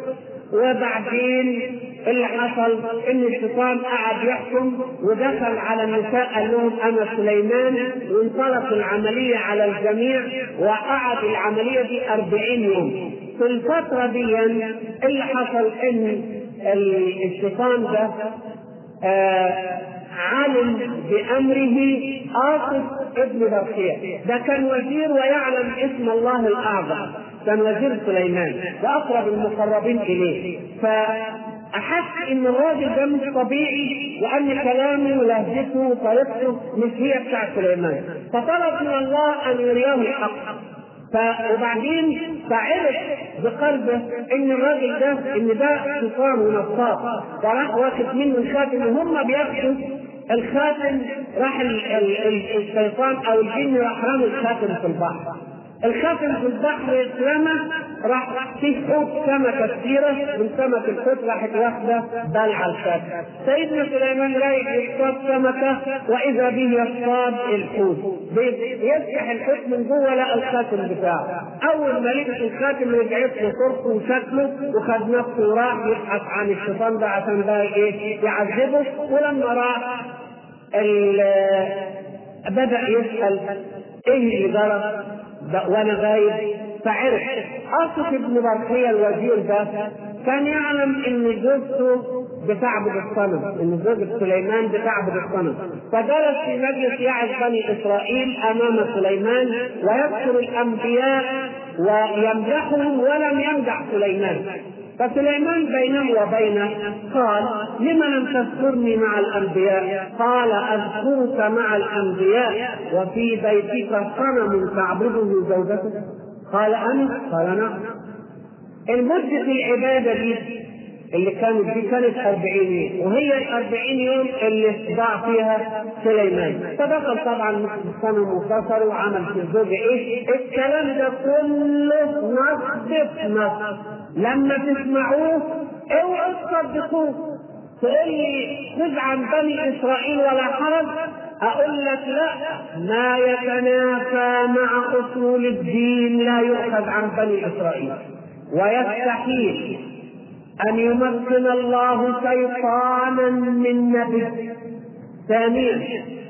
وبعدين اللي حصل ان الشيطان قعد يحكم ودخل على النساء قال لهم انا سليمان وانطلق العمليه على الجميع وقعد العمليه دي 40 يوم في الفتره دي اللي حصل ان الشيطان ده آه علم بامره آصف ابن برقية ده كان وزير ويعلم اسم الله الاعظم كان وزير سليمان واقرب المقربين اليه فاحس ان الراجل ده مش طبيعي وان كلامه ولهجته وطريقته مش هي بتاع سليمان فطلب من الله ان يريه الحق ف... وبعدين فعرف بقلبه ان الراجل ده ان ده شيطان ونصاب فراح واخد منه الخاتم وهم بياخدوا الخاتم راح ال... ال... ال... الشيطان او الجن راح رمي الخاتم في البحر الخاتم في البحر اترمى راح فيه حوت سمكة كثيرة من سمك الحوت راحت واخدة بلع الخاتم سيدنا سليمان رايح يصطاد سمكة وإذا به يصطاد الحوت يفتح الحوت من جوه لقى الخاتم بتاعه أول ما لقيت الخاتم رجعت له صورته وشكله وخد نفسه وراح يبحث عن الشيطان ده عشان بقى إيه يعذبه ولما راح بدأ يسأل ايه اللي جرى وانا غايب فعرف اصف ابن برقية الوزير ده كان يعلم ان زوجته بتعبد الصنم ان زوجة سليمان بتعبد الصنم فجلس في مجلس يعظ بني اسرائيل امام سليمان ويذكر الانبياء ويمدحهم ولم يمدح سليمان فسليمان بينه وبينه قال لم لم تذكرني مع الانبياء قال اذكرك مع الانبياء وفي بيتك صنم تعبده زوجتك قال انا قال نعم المدة العبادة دي اللي كانت دي كانت 40 يوم وهي ال 40 يوم اللي ضاع فيها سليمان فدخل طبعا الصنم وكسر وعمل في الزوجة ايه الكلام ده كله نصب نصب لما تسمعوه اوعوا تصدقوه تقول لي خذ عن بني اسرائيل ولا حرج اقول لك لا ما يتنافى مع اصول الدين لا يؤخذ عن بني اسرائيل ويستحيل أن يمكن الله شيطانا من نبي ثانيا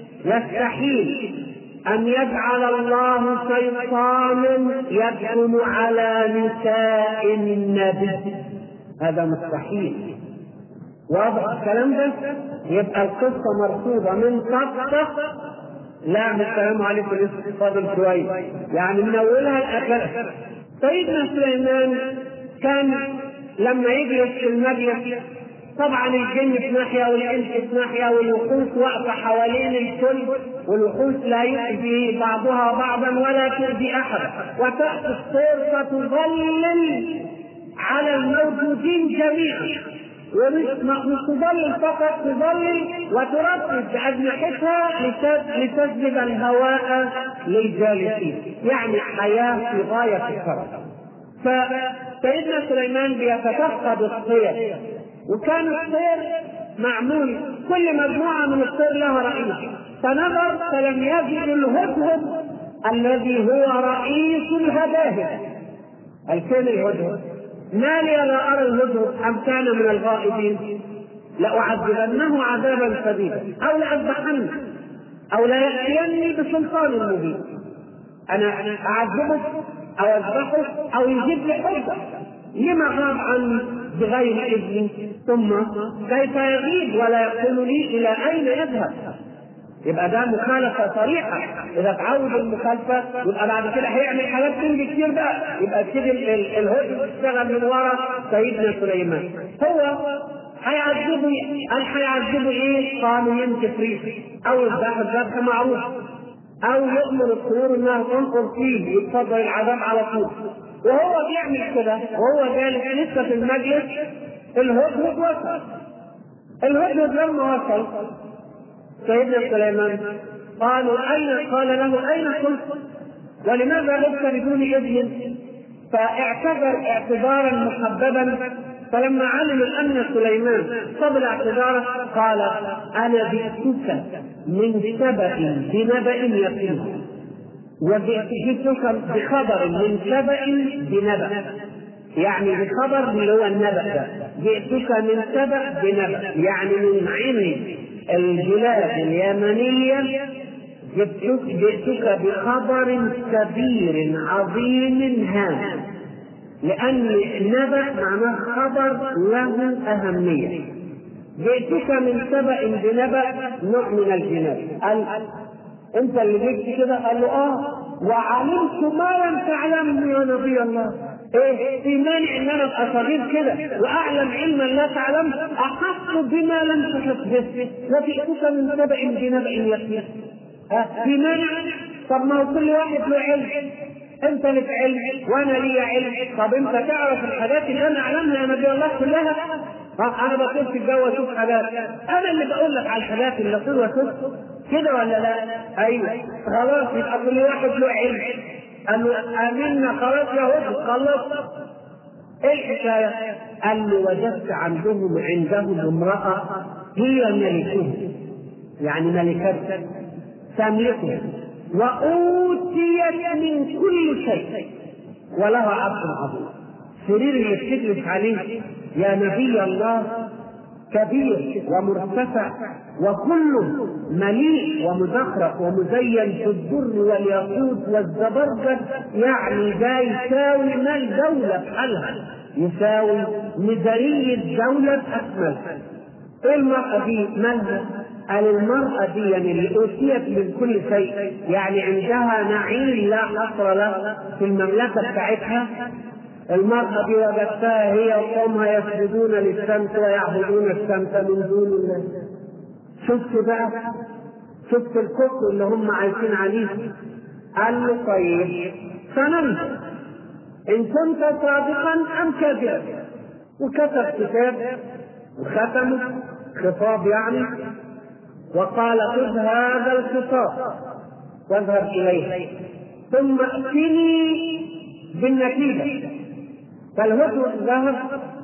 يستحيل أن يجعل الله شيطانا يدخل على نساء النبي هذا مستحيل واضح الكلام ده يبقى القصة مرصودة من قصة لا السلام عليكم لسه فاضل شوية يعني من أولها لآخرها سيدنا سليمان كان لما يجلس في المجلس طبعا الجن في ناحيه والانس في ناحيه والوحوش واقفه حوالين الكل والوحوش لا يؤذي بعضها بعضا ولا تؤذي احدا وتاتي الطير فتظلل على الموجودين جميعا ومش مش تظلل فقط تظلل وترتب بأجنحتها لتجذب الهواء للجالسين يعني حياة في غاية الشرف فسيدنا سليمان بيتفقد الطير وكان الطير معمول كل مجموعة من الطير لها رئيس فنظر فلم يجد الهدهد الذي هو رئيس الهداهد الكل الهدهد ما لي لا أرى الهدهد أم كان من الغائبين لأعذبنه عذابا شديدا أو لأذبحنه أو ليأتيني بسلطان مبين أنا أعذبه أو أذبحه أو يجيب لي حجة لما غاب عني بغير إذن ثم كيف يغيب ولا يقول لي إلى أين يذهب يبقى ده مخالفة صريحة إذا تعود المخالفة يبقى بعد كده هيعمل حاجات تنجي كتير بقى يبقى كده الهدى تشتغل من ورا سيدنا سليمان هو هيعذبوا قال هيعذبوا ايه؟ قالوا ينكف ريح او الذبح الذبح معروف او يؤمر الطيور انها تنقر فيه يتفضل العذاب على طول وهو بيعمل كده وهو جالس لسه في المجلس الهدهد وصل الهدهد لما وصل سيدنا سليمان قالوا اين قال له اين كنت ولماذا لست بدون اذن فاعتذر اعتذارا محببا فلما علم ان سليمان قبل اعتذاره قال انا جئتك من سبأ بنبأ يقين وجئتك بخبر من سبأ بنبأ يعني بخبر اللي هو النبأ ده جئتك من سبأ بنبأ يعني من عين البلاد اليمنية جئتك, جئتك بخبر كبير عظيم هام لأن النبأ معناه خبر له أهمية جئتك من سبأ بنبأ نوع من الجناب قال أنت اللي جبت كده قال له آه وعلمت ما لم تعلمه يا نبي الله ايه في مانع ان انا ابقى صغير كده واعلم علما لا تعلم احق بما لم تحط به وجئتك من سبأ بنبأ يقين في مانع طب ما هو كل واحد له علم انت لك علم وانا لي علم طب انت تعرف الحاجات اللي انا اعلمها يا نبي الله كلها انا بطير في الجو اشوف حاجات انا اللي بقول لك على الحاجات اللي اطير واشوف كده ولا لا؟ ايوه خلاص يبقى كل واحد له علم قال له امنا خلاص يا هود خلص ايه الحكايه؟ قال له وجدت عندهم عندهم امراه هي ملكهم يعني ملكات تملكهم وأوتيت من كل شيء ولها عرش عظيم سرير اللي بتجلس عليه يا نبي الله كبير ومرتفع وكله مليء ومزخرف ومزين في الدر والياقوت والزبرجد يعني ده يساوي مال دولة بحالها يساوي ميزانية دولة بأكملها ايه المرأة دي مالها؟ قال المرأة دي يعني اللي أوتيت من كل شيء يعني عندها نعيم لا حصر له في المملكة بتاعتها المرأة دي وجدتها هي وقومها يسجدون للشمس ويعبدون الشمس من دون الله شفت بقى شفت الكفر اللي هم عايشين عليه قال له طيب سننظر إن كنت صادقا أم كاذبا وكتب كتاب وختمه خطاب يعني وقال خذ هذا الخطاب واذهب اليه ثم ائتني بالنتيجه فالهدهد ذهب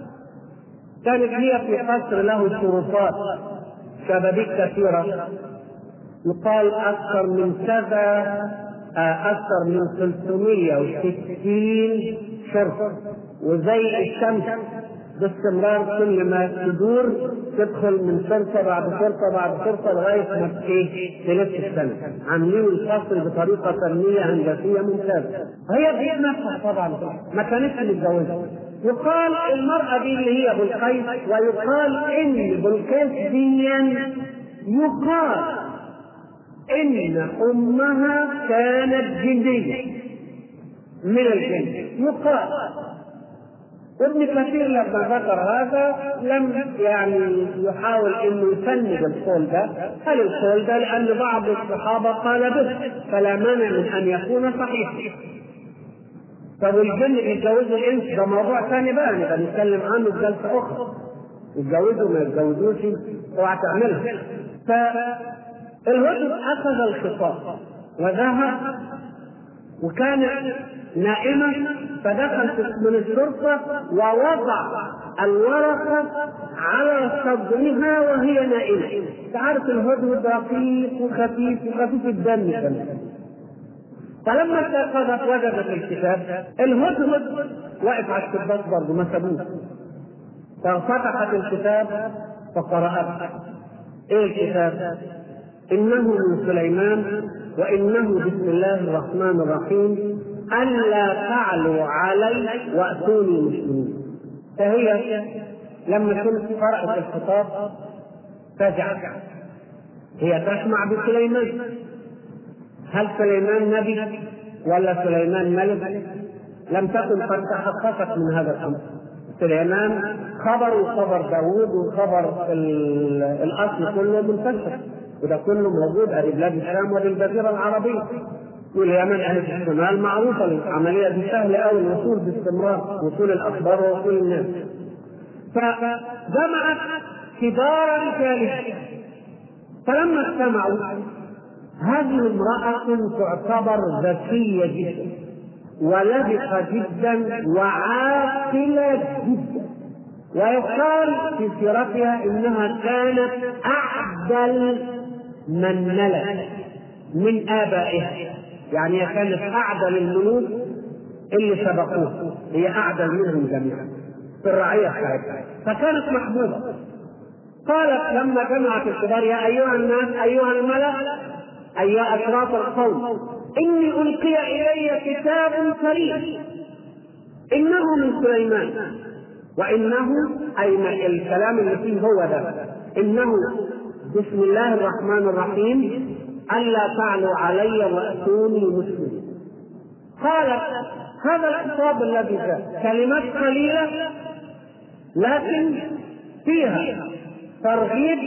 كانت هي في قصر له شرطات شبابيك كثيره يقال اكثر من كذا اكثر من 360 شرطه وزي الشمس باستمرار كل ما تدور تدخل من فرصه بعد فرصه بعد فرصه لغايه ما ايه تلف السنه عاملين الفصل بطريقه فنيه هندسيه ممتازه هي بإيد نفسها طبعا ما كانتش متجوزه يقال المرأة دي اللي هي بلقيس ويقال إن بلقيس دي يقال إن أمها كانت جندية من الجن يقال وابن كثير لما ذكر هذا لم يعني يحاول انه يفند القول ده، هل القول ده لان بعض الصحابه قال به فلا مانع من ان يكون صحيحا. طب والجن يتجوزوا الانس ده موضوع ثاني بقى نبقى نتكلم عنه في جلسه اخرى. يتجوزوا ما يتجوزوش اوعى تعملها. فالهدهد اخذ الخطاب وذهب وكانت نائمة فدخل من الشرطة ووضع الورقة على صدرها وهي نائمة. تعرف الهدهد رقيق وخفيف وخفيف الدم كمان. فلما استيقظت وجدت الكتاب الهدهد واقف على الشباك برضه ما سابوه. ففتحت الكتاب فقرأت. ايه الكتاب؟ انه من سليمان وانه بسم الله الرحمن الرحيم الا تعلوا علي واتوني مسلمين فهي لما كنت قرات الخطاب فزعت هي تسمع بسليمان هل سليمان نبي ولا سليمان ملك لم تكن قد تحققت من هذا الامر سليمان خبر وخبر داوود وخبر الاصل كله منتشر وده كله موجود ادي بلاد الشام ودي الجزيره العربيه واليمن اهل الشمال معروفه العمليه دي سهله قوي الوصول باستمرار وصول الاخبار ووصول الناس فجمعت كبار رجالها فلما استمعوا هذه امرأة تعتبر ذكية جدا ولبقة جدا وعاقلة جدا ويقال في سيرتها انها كانت اعدل من ملك من ابائها يعني هي كانت اعدل الملوك اللي سبقوه هي اعدل منهم جميعا في الرعيه بتاعتها فكانت محبوبه قالت لما جمعت الكبار يا ايها الناس ايها الملا ايها اشراف القوم اني القي الي كتاب كريم انه من سليمان وانه اي الكلام اللي فيه هو ده انه بسم الله الرحمن الرحيم الا تعلوا علي واتوني مسلمين قالت هذا الخطاب الذي جاء كلمات قليله لكن فيها ترغيب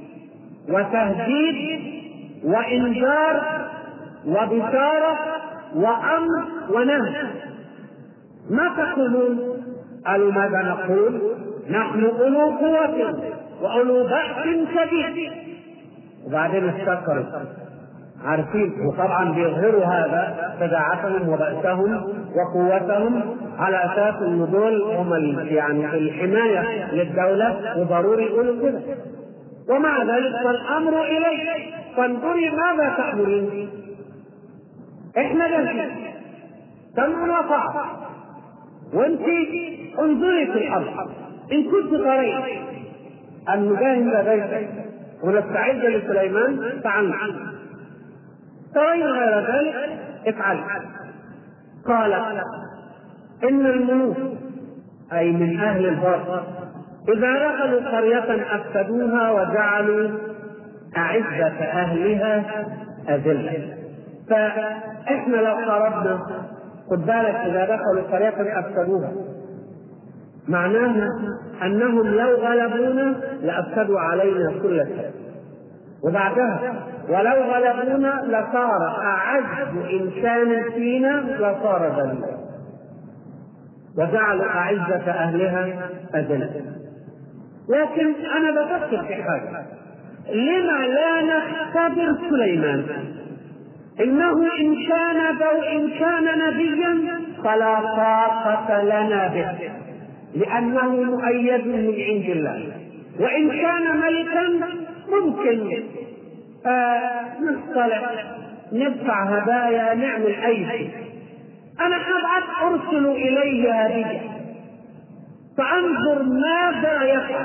وتهديد وانذار وبشاره وامر ونهي ما تقولون قالوا ماذا نقول نحن اولو قوه واولو باس شديد وبعدين افتكروا عارفين وطبعا بيظهروا هذا شجاعتهم وبأسهم وقوتهم على اساس ان دول هم يعني الحمايه للدوله وضروري يقولوا كده ومع ذلك فالامر اليك فانظري ماذا تامرين احنا جالسين سمع وطاعه وانت انظري في الامر ان كنت قريت ان نجاهد بيتك ونستعد لسليمان فعلنا ترين غير ذلك افعل قال ان الملوك اي من اهل البر اذا دخلوا قريه افسدوها وجعلوا اعزه اهلها اذله فاحنا لو قربنا خد بالك اذا دخلوا قريه افسدوها معناها انهم لو غلبونا لافسدوا علينا كل شيء وبعدها ولو غلبونا لصار اعز انسان فينا لصار ذليلا وجعلوا اعزه اهلها اذله لكن انا بفكر في حاجه لما لا نختبر سليمان انه ان كان ذو ان كان نبيا فلا طاقه لنا به لانه مؤيد من عند الله وان كان ملكا ممكن آه نصطلح ندفع هدايا نعمل اي شيء انا ابعث ارسل اليه هديه فانظر ماذا يفعل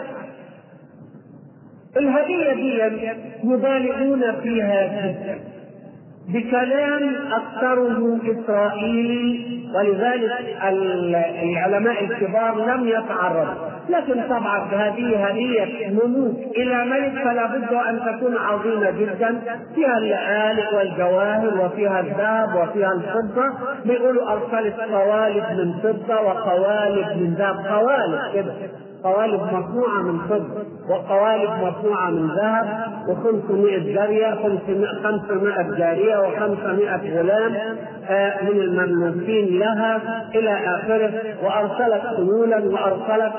الهدية دي يبالغون فيها جدا بكلام أكثره إسرائيلي ولذلك العلماء الكبار لم يتعرضوا لكن طبعا هذه هدية نموذج إلى ملك فلا بد أن تكون عظيمة جدا فيها اللآلئ والجواهر وفيها الذهب وفيها الفضة بيقولوا أرسلت قوالب من فضة وقوالب من ذهب قوالب كده قوالب مصنوعة من فضة وقوالب مصنوعة من ذهب و500 جارية 500 جارية و500 غلام من المملوكين لها إلى آخره وأرسلت خيولا وأرسلت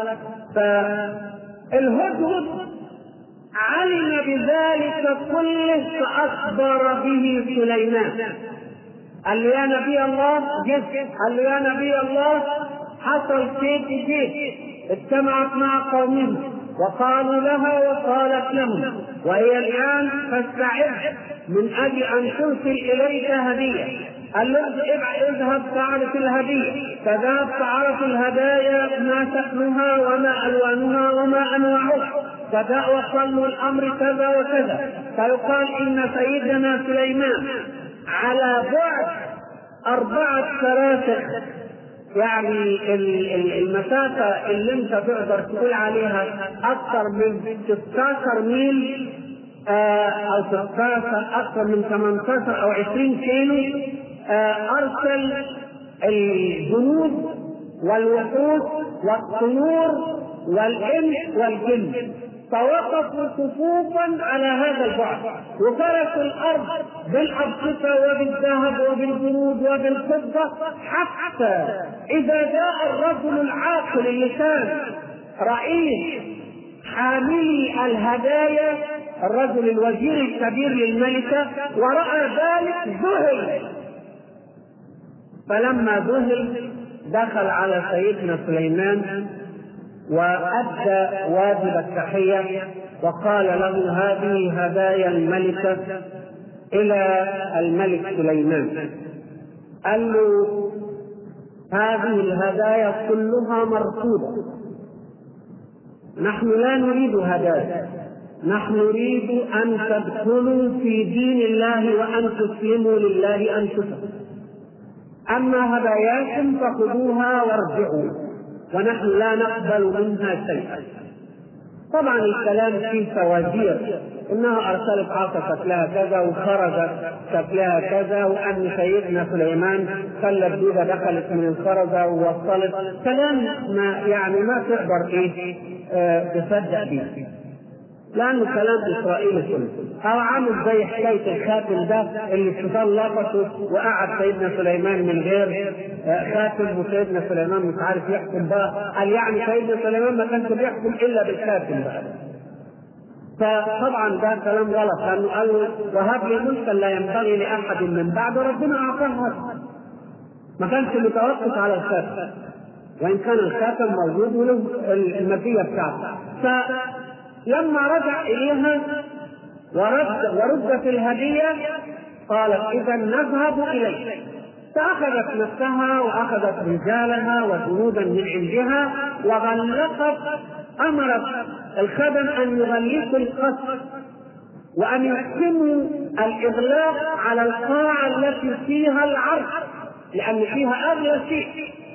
فالهدهد علم بذلك كله فأخبر به سليمان قال له يا نبي الله جد قال له يا نبي الله حصل شيء شيء اجتمعت مع قومهم وقالوا لها وقالت لهم وهي الان تستعد من اجل ان ترسل اليك هديه قال له اذهب تعرف الهديه فذهب تعرف الهدايا ما شكلها وما الوانها وما انواعها فجاء وصلوا الامر كذا وكذا فيقال ان سيدنا سليمان على بعد اربعه سراسخ يعني المسافة اللي انت تقدر تقول عليها أكثر من 16 ميل أو 16 أكثر من 18 أو 20 كيلو أرسل الجنود والوحوش والطيور والإنس والجن فوقفوا صفوفا على هذا البعد وفرشوا الارض بالابسطه وبالذهب وبالجنود وبالفضه حتى اذا جاء الرجل العاقل اللي كان رئيس حاملي الهدايا الرجل الوزير الكبير للملكه وراى ذلك ذهل فلما ذهل دخل على سيدنا سليمان وأدى واجب التحية وقال له هذه هدايا الملكة إلى الملك سليمان قال له هذه الهدايا كلها مرفوضة نحن لا نريد هدايا نحن نريد أن تدخلوا في دين الله وأن تسلموا لله أنفسكم أما هداياكم فخذوها وارجعوا ونحن لا نقبل منها شيئا طبعا الكلام فيه فوازير انها ارسلت عصا شكلها كذا وخرجت شكلها كذا وان سيدنا سليمان خلى الدوده دخلت من الخرزه ووصلت كلام ما يعني ما تقدر ايه آه تصدق فيه لانه كلام اسرائيلي كله او عامل زي حكايه الخاتم ده اللي الشيطان لقطه وقعد سيدنا سليمان من غير خاتم وسيدنا سليمان مش عارف يحكم بقى قال يعني سيدنا سليمان ما كانش بيحكم الا بالخاتم بقى فطبعا ده كلام غلط لانه قال وهب لي ملكا لا ينبغي لاحد من بعد ربنا اعطاه هذا ما كانش متوقف على الخاتم وان كان الخاتم موجود وله المزيه بتاعته لما رجع إليها ورد وردت الهدية قالت إذا نذهب إليه فأخذت نفسها وأخذت رجالها وجنودا من عندها وغلقت أمرت الخدم أن يغلقوا القصر وأن يحكموا الإغلاق على القاعة التي فيها العرش لأن فيها أغلى شيء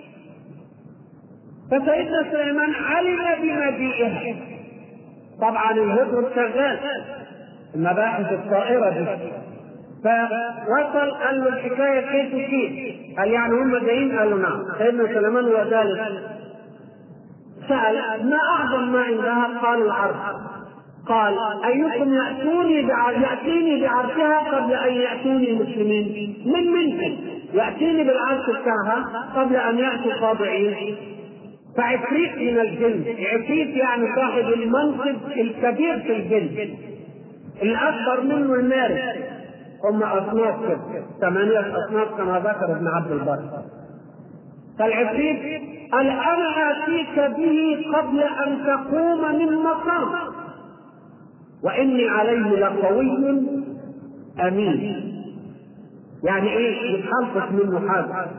فسيدنا سليمان علم بمجيئها طبعا الهدهد شغال المباحث الطائرة دي فوصل قال له الحكاية كيف كيف قال يعني هم جايين قال له نعم سيدنا سليمان هو ذلك سأل ما أعظم ما عندها قال العرش قال أيكم يأتوني بعر... يأتيني بعرشها قبل أن يأتوني مسلمين من منكم يأتيني بالعرش بتاعها قبل أن يأتوا خاضعين فعفريت من الجن عفريت يعني صاحب المنصب الكبير في الجن الأكبر منه المارس هم أصناف كده ثمانية أصناف كما ذكر ابن عبد البر فالعفريت قال أنا آتيك به قبل أن تقوم من مقام وإني عليه لقوي أمين يعني إيه يتخلص منه حاجة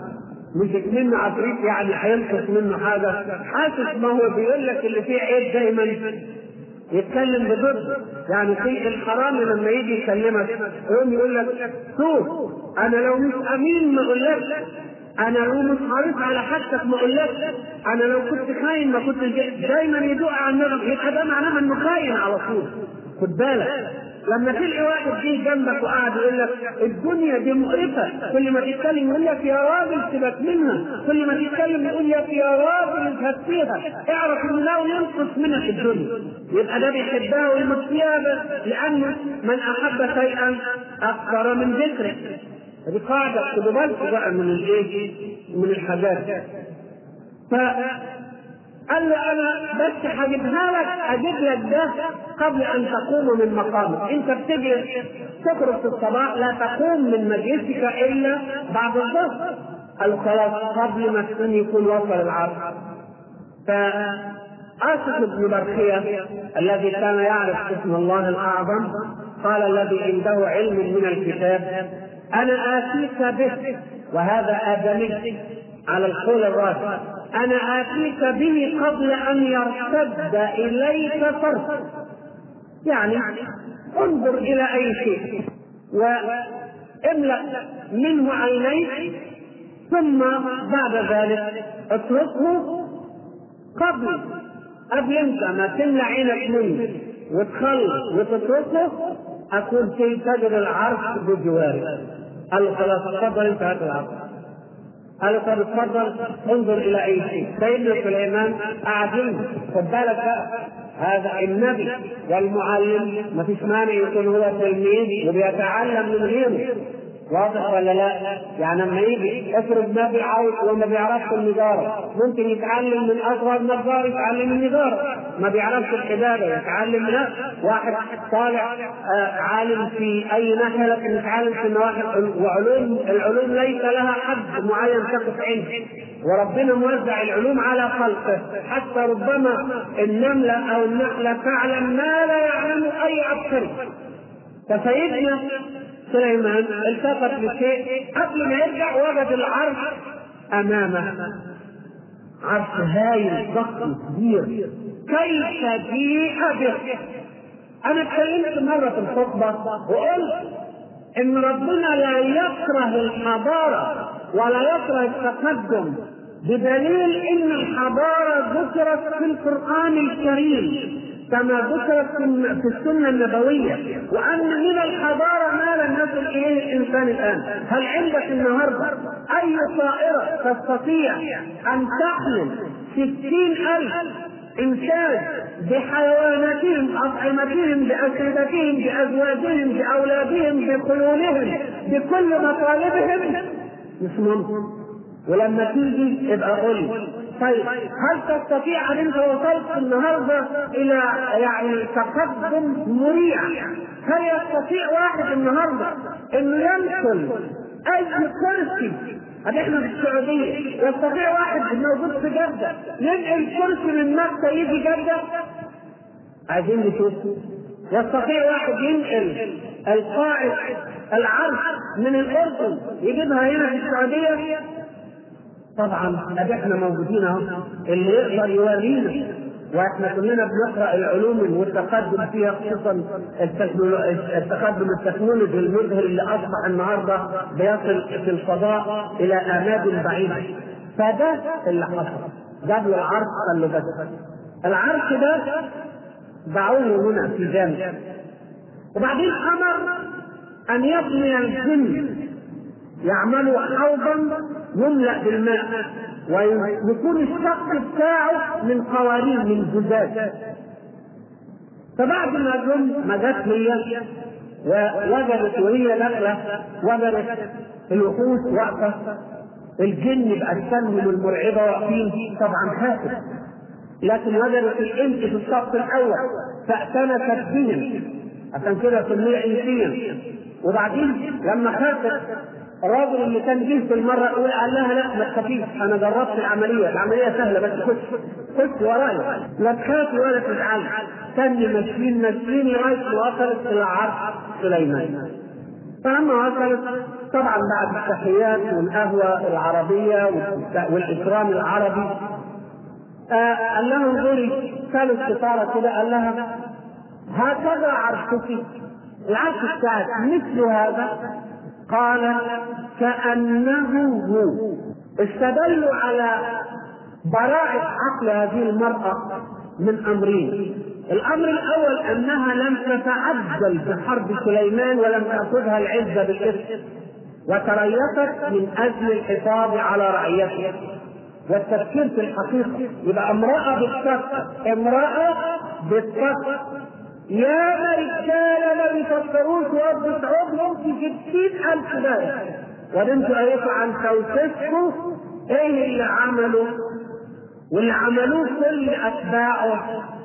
مش منه عفريت يعني هينقص منه حاجه حاسس ما هو بيقول لك اللي فيه عيب دايما يتكلم بضد يعني في الحرامي لما يجي يكلمك يقوم يقول لك شوف انا لو مش امين ما اقولكش انا لو مش حريص على حاجتك ما اقولكش انا لو كنت خاين ما كنت دايما يدوق على النغم يبقى ده معناه انه خاين على طول خد بالك لما تلاقي واحد جه جنبك وقاعد يقول لك الدنيا دي مقرفه كل ما تتكلم يقول لك يا راجل سيبك منها كل ما تتكلم يقول لك يا راجل هتفيها اعرف انه لو ينقص منك الدنيا يبقى ده بيحبها ويموت فيها بس لانه من احب شيئا اكثر من ذكره دي قاعده خدوا بالكم بقى من الايه؟ من الحاجات ف قال له انا بس هجيبها لك اجيب لك ده قبل ان تقوم من مقامك انت بتجي تخرج في الصباح لا تقوم من مجلسك الا بعد الظهر قال له خلاص قبل ما السن يكون وصل العصر فآسف بن برخية الذي كان يعرف اسم الله الأعظم قال الذي عنده علم من الكتاب أنا آتيك به وهذا آدمي على القول الراشد أنا آتيك به قبل أن يرتد إليك طرفك يعني انظر إلى أي شيء واملأ منه عينيك ثم بعد ذلك اتركه قبل قبل انت ما تملى عينك منه وتخلص وتتركه اكون في تجد العرش بجوارك قال له خلاص اتفضل انت هات العرش قال له طب اتفضل انظر الى اي شيء سيدنا سليمان قاعدين خد بالك بقى هذا النبي والمعلم ما فيش مانع يكون هو تلميذ وبيتعلم من غيره واضح ولا لا؟ يعني لما يجي افرض ما بيعرف وما بيعرفش النجاره، ممكن يتعلم من اصغر نجار يتعلم النجاره، ما بيعرفش الحداده يتعلم لا، واحد طالع آه عالم في اي ناحيه لكن يتعلم في النواحي وعلوم العلوم ليس لها حد معين تقف عنده، وربنا موزع العلوم على خلقه، حتى ربما النمله او النحله تعلم ما لا يعلم اي عبقري. فسيدنا سليمان التفت لشيء قبل ما يرجع وجد العرش امامه عرش هايل ضخم كبير كيف جيء به انا اتكلمت مره في الخطبه وقلت ان ربنا لا يكره الحضاره ولا يكره التقدم بدليل ان الحضاره ذكرت في القران الكريم كما ذكرت في السنة النبوية وأن من الحضارة ما لم يصل إليه الإنسان الآن هل عندك النهاردة أي طائرة تستطيع أن تحمل ستين ألف إنسان بحيواناتهم أطعمتهم بأسرتهم بأزواجهم بأولادهم بخيولهم بكل مطالبهم مش ممكن ولما تيجي ابقى قول لي طيب هل تستطيع ان انت وصلت النهارده الى يعني تقدم مريع هل يستطيع واحد النهارده انه ينقل اي كرسي احنا في السعوديه يستطيع واحد موجود في جده ينقل كرسي من مكه يجي جده عايزين نشوف يستطيع واحد ينقل القائد العرش من الاردن يجيبها هنا في السعوديه طبعا ادي احنا موجودين اهو اللي يقدر يورينا واحنا كلنا بنقرا العلوم والتقدم فيها خصوصا التقدم التكنولوجي المذهل اللي اصبح النهارده بيصل في الفضاء الى اماد بعيده فده اللي حصل جاب له العرش قال له بس العرش ده دعوه هنا في جامع وبعدين امر ان يبني الجن يعملوا حوضا يملأ بالماء ويكون السقف بتاعه من قوارير من زجاج فبعد ما جم ما جت هي ووجدت وهي داخله وجدت الوحوش واقفه الجن بأجسامهم المرعبة واقفين طبعا خافت لكن وجدت الانس في الصف الاول فاعتنست بهم عشان كده سمي انسيا وبعدين لما خافت الراجل اللي كان جه في المره الاولى قال لها لا ما تخافيش انا جربت العمليه العمليه سهله بس خش خش ورايا لا تخافي ولا تزعلي كان ماشيين ماشيين لغايه ما وصلت الى عرش سليمان فلما وصلت طبعا بعد التحيات والقهوة العربية والإكرام العربي آه قال لها انظري ثالث ستارة كده قال لها هكذا عرشك العرش بتاعك مثل هذا قال كأنه هو استدلوا على براءة عقل هذه المرأة من أمرين الأمر الأول أنها لم تتعجل بحرب سليمان ولم تأخذها العزة بالإثم وتريثت من أجل الحفاظ على رعيتها والتفكير في الحقيقة يبقى امرأة بالصدق امرأة بالصدق يا رجالة ما بيفكروش وقت تعبهم في ستين ألف دولار وانتوا قريتوا عن سوسيسكو ايه اللي عمله واللي عملوه كل اتباعه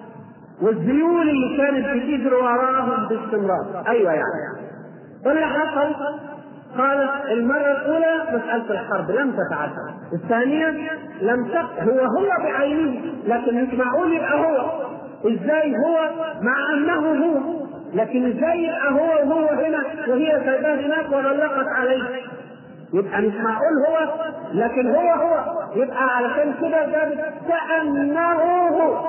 والذيول اللي كانت بتجري وراهم باستمرار ايوه يعني واللي حصل قالت المرة الأولى مسألة الحرب لم تتعدى، الثانية لم تق هو هو بعينه لكن مش معقول يبقى هو، ازاي هو مع أنه هو، لكن ازاي يبقى هو وهو هنا وهي سايباه هناك وغلقت عليه؟ يبقى مش معقول هو لكن هو هو يبقى علشان كده جابت كأنه هو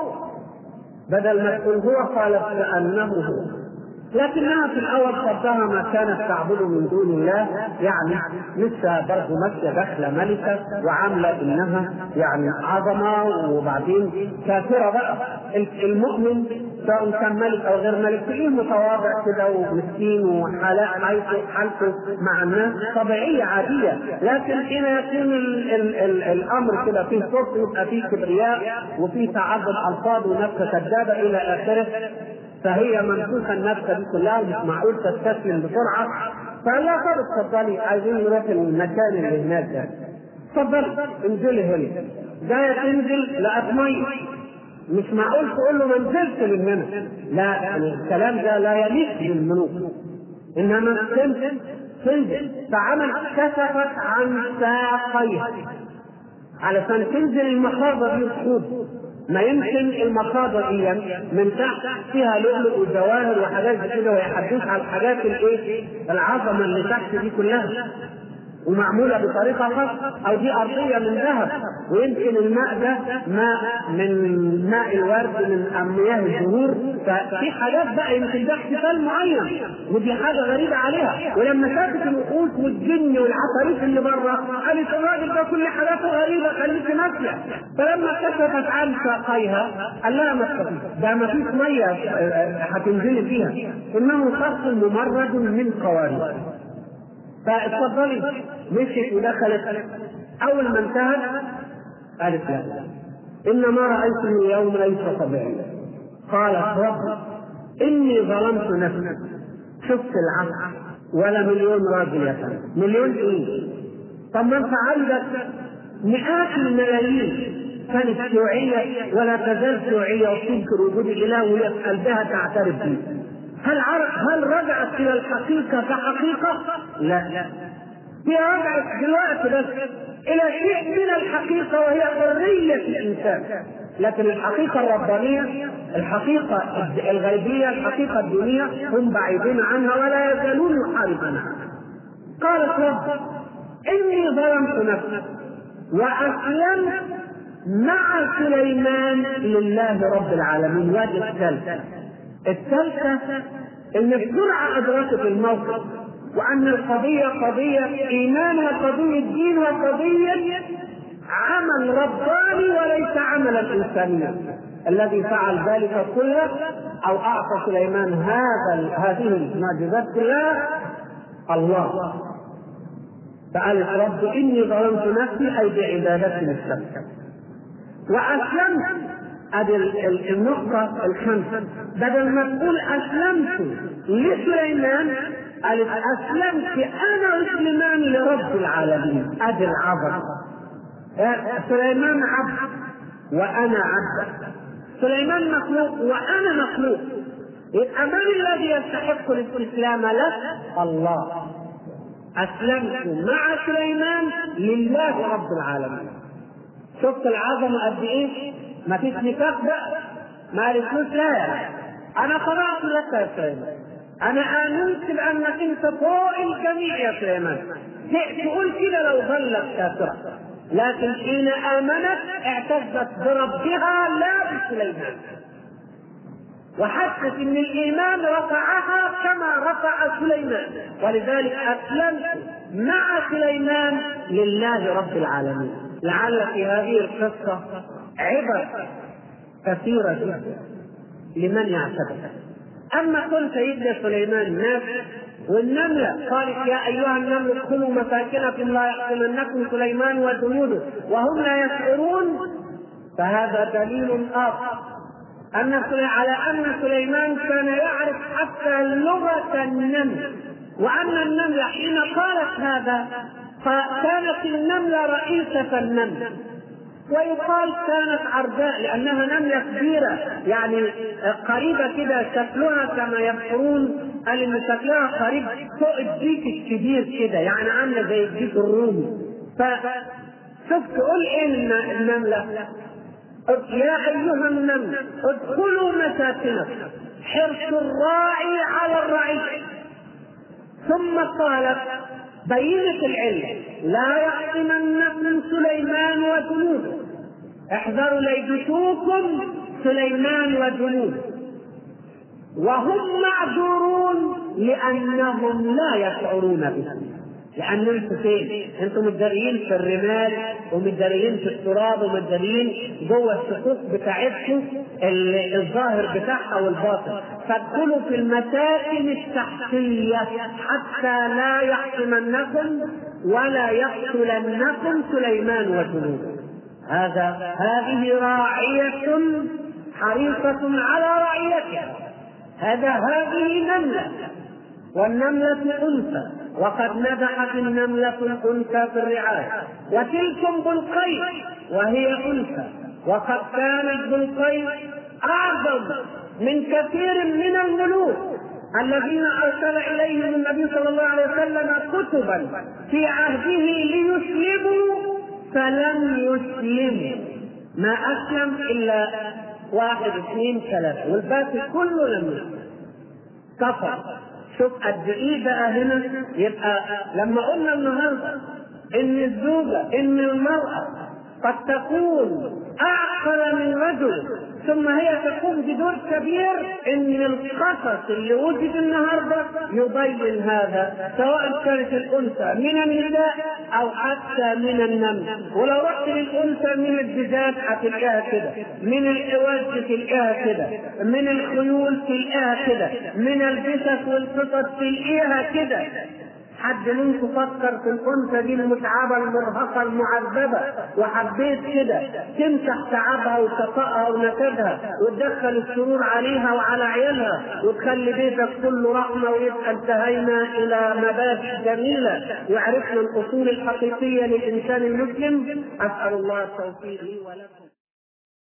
بدل ما تقول هو قالت كأنه هو لكنها في الاول صدها ما كانت تعبد من دون الله يعني لسه برضه ماشيه داخله ملكه وعامله انها يعني عظمه وبعدين كافره بقى المؤمن سواء كان ملك او غير ملك تلاقيه متواضع كده ومسكين وحالات حالته مع الناس طبيعيه عاديه لكن حين يكون ال ال ال الامر كده فيه صوت يبقى فيه كبرياء وفيه تعدد الفاظ ونفس كذابه الى اخره فهي منفوخه النفس دي كلها ومش معقول تستسلم بسرعه فقال لها طب اتفضلي عايزين نروح المكان اللي هناك ده اتفضل انزلي هنا جايه تنزل لقت ميه مش معقول تقول له ما نزلت من هنا لا الكلام ده لا يليق بالملوك انما تنزل تنزل فعمل كشفت عن ساقيها علشان تنزل المخاضة دي وتخوض ما يمكن المخاضة دي من تحت فيها لؤلؤ وجواهر وحاجات زي كده ويحدث على الحاجات الايه العظمة اللي تحت دي كلها ومعمولة بطريقة خاصة أو دي أرضية من ذهب ويمكن الماء ده ماء من ماء الورد من مياه الزهور ففي حاجات بقى يمكن ده احتفال معين ودي حاجة غريبة عليها ولما شافت الوحوش والجن والعفاريت اللي بره قالت الراجل ده كل حاجاته غريبة خليكي ماشية فلما كشفت عن ساقيها قال لها ما تخافيش ده ما فيش مية هتنزلي فيها إنه صرف ممرد من قوارير فاتفضلي مشيت ودخلت اول ما انتهت قالت لا ان ما رايته اليوم ليس طبيعيا قالت رب اني ظلمت نفسي شفت العصر ولا مليون راجية مليون ايه طب ما انت عندك مئات الملايين كانت شيوعية ولا تزال شيوعية وتنكر وجود الإله وهي في قلبها تعترف به هل هل رجعت الى الحقيقه كحقيقه؟ لا لا هي رجعت دلوقتي بس الى شيء من الحقيقه وهي حريه الانسان لكن الحقيقة الربانية الحقيقة الغيبية الحقيقة الدينية هم بعيدين عنها ولا يزالون يحاربونها قالت رب إني ظلمت نفسي وأسلمت مع سليمان لله رب العالمين وادي الثالثة الثالثة ان بسرعة ادركت الموقف وان القضية قضية ايمانها قضية دين وقضية عمل رباني وليس عملا انسانيا الذي فعل ذلك كله او اعطى سليمان هذا هذه المعجزات كلها الله فقالت رب اني ظلمت نفسي اي بعبادتي للشرك واسلمت ادي النقطة الخامسة بدل ما تقول اسلمت لسليمان قالت اسلمت انا وسليمان لرب العالمين ادي العبد سليمان عبد وانا عبد سليمان مخلوق وانا مخلوق يبقى من الذي يستحق الاستسلام له؟ الله اسلمت مع سليمان لله رب العالمين شفت العظمه قد ايه؟ ما فيش نفاق بقى ما قالتلوش لا انا خضعت لك يا سليمان انا امنت بانك انت فوق الجميع يا سليمان تقول كده لو ظلت كافره لكن حين امنت اعتزت بربها لا بسليمان وحست ان الايمان رفعها كما رفع سليمان ولذلك اسلمت مع سليمان لله رب العالمين لعل في هذه القصه عبر كثيره جدا لمن يعتبر اما كل سيدنا سليمان ناس والنملة قالت يا أيها النمل ادخلوا مساكنكم لا يحكمنكم سليمان وجنوده وهم لا يشعرون فهذا دليل آخر أن على أن سليمان كان يعرف حتى لغة النمل وأن النملة حين قالت هذا فكانت النملة رئيسة النمل ويقال كانت عرجاء لانها نمله كبيره يعني قريبه كده شكلها كما يذكرون قال ان شكلها قريب فوق الديك الكبير كده يعني عامله زي الديك الرومي فشوف تقول ايه النمله يا ايها النمل ادخلوا مساكنكم حرص الراعي على الرعي ثم قالت بينت العلة لا يحطمنكم سليمان وجنوده احذروا ليدسوكم سليمان وجنوده وهم معذورون لأنهم لا يشعرون به لأن انتم فين؟ انتم متداريين في الرمال ومتداريين في التراب ومتداريين جوه الصفوف بتاعتكم الظاهر بتاعها والباطن فادخلوا في المساكن التحتية حتى لا يحطمنكم ولا يقتلنكم سليمان وجنوده هذا هذه راعية حريصة على رعيتها هذا هذه نملة والنملة أنثى وقد نبحت النملة الأنثى في الرعاية وتلكم بالقيس وهي أنثى وقد كانت بالقيس أعظم من كثير من الملوك الذين أرسل إليهم النبي صلى الله عليه وسلم كتبا في عهده ليسلموا فلم يسلموا ما أسلم إلا واحد اثنين ثلاثة والباقي كله لم يسلم كفر شوف قد ايه بقى هنا يبقى لما قلنا النهارده ان الزوجه ان المراه قد تكون اعقل من رجل ثم هي تقوم بدور كبير ان القصص اللي وجد النهارده يبين هذا سواء كانت الانثى من النساء او حتى من النمل ولو رحت للانثى من الدجاج هتلاقيها كده من الاواج تلاقيها كده من الخيول تلاقيها كده من الجثث والقطط تلاقيها كده حد منكم فكر في الانثى دي المتعبه المرهقه المعذبه وحبيت كده تمسح تعبها وشقائها ونكدها وتدخل السرور عليها وعلى عيالها وتخلي بيتك كله رحمه ويبقى انتهينا الى مبادئ جميله وعرفنا الاصول الحقيقيه للانسان المسلم اسال الله التوفيق لي ولكم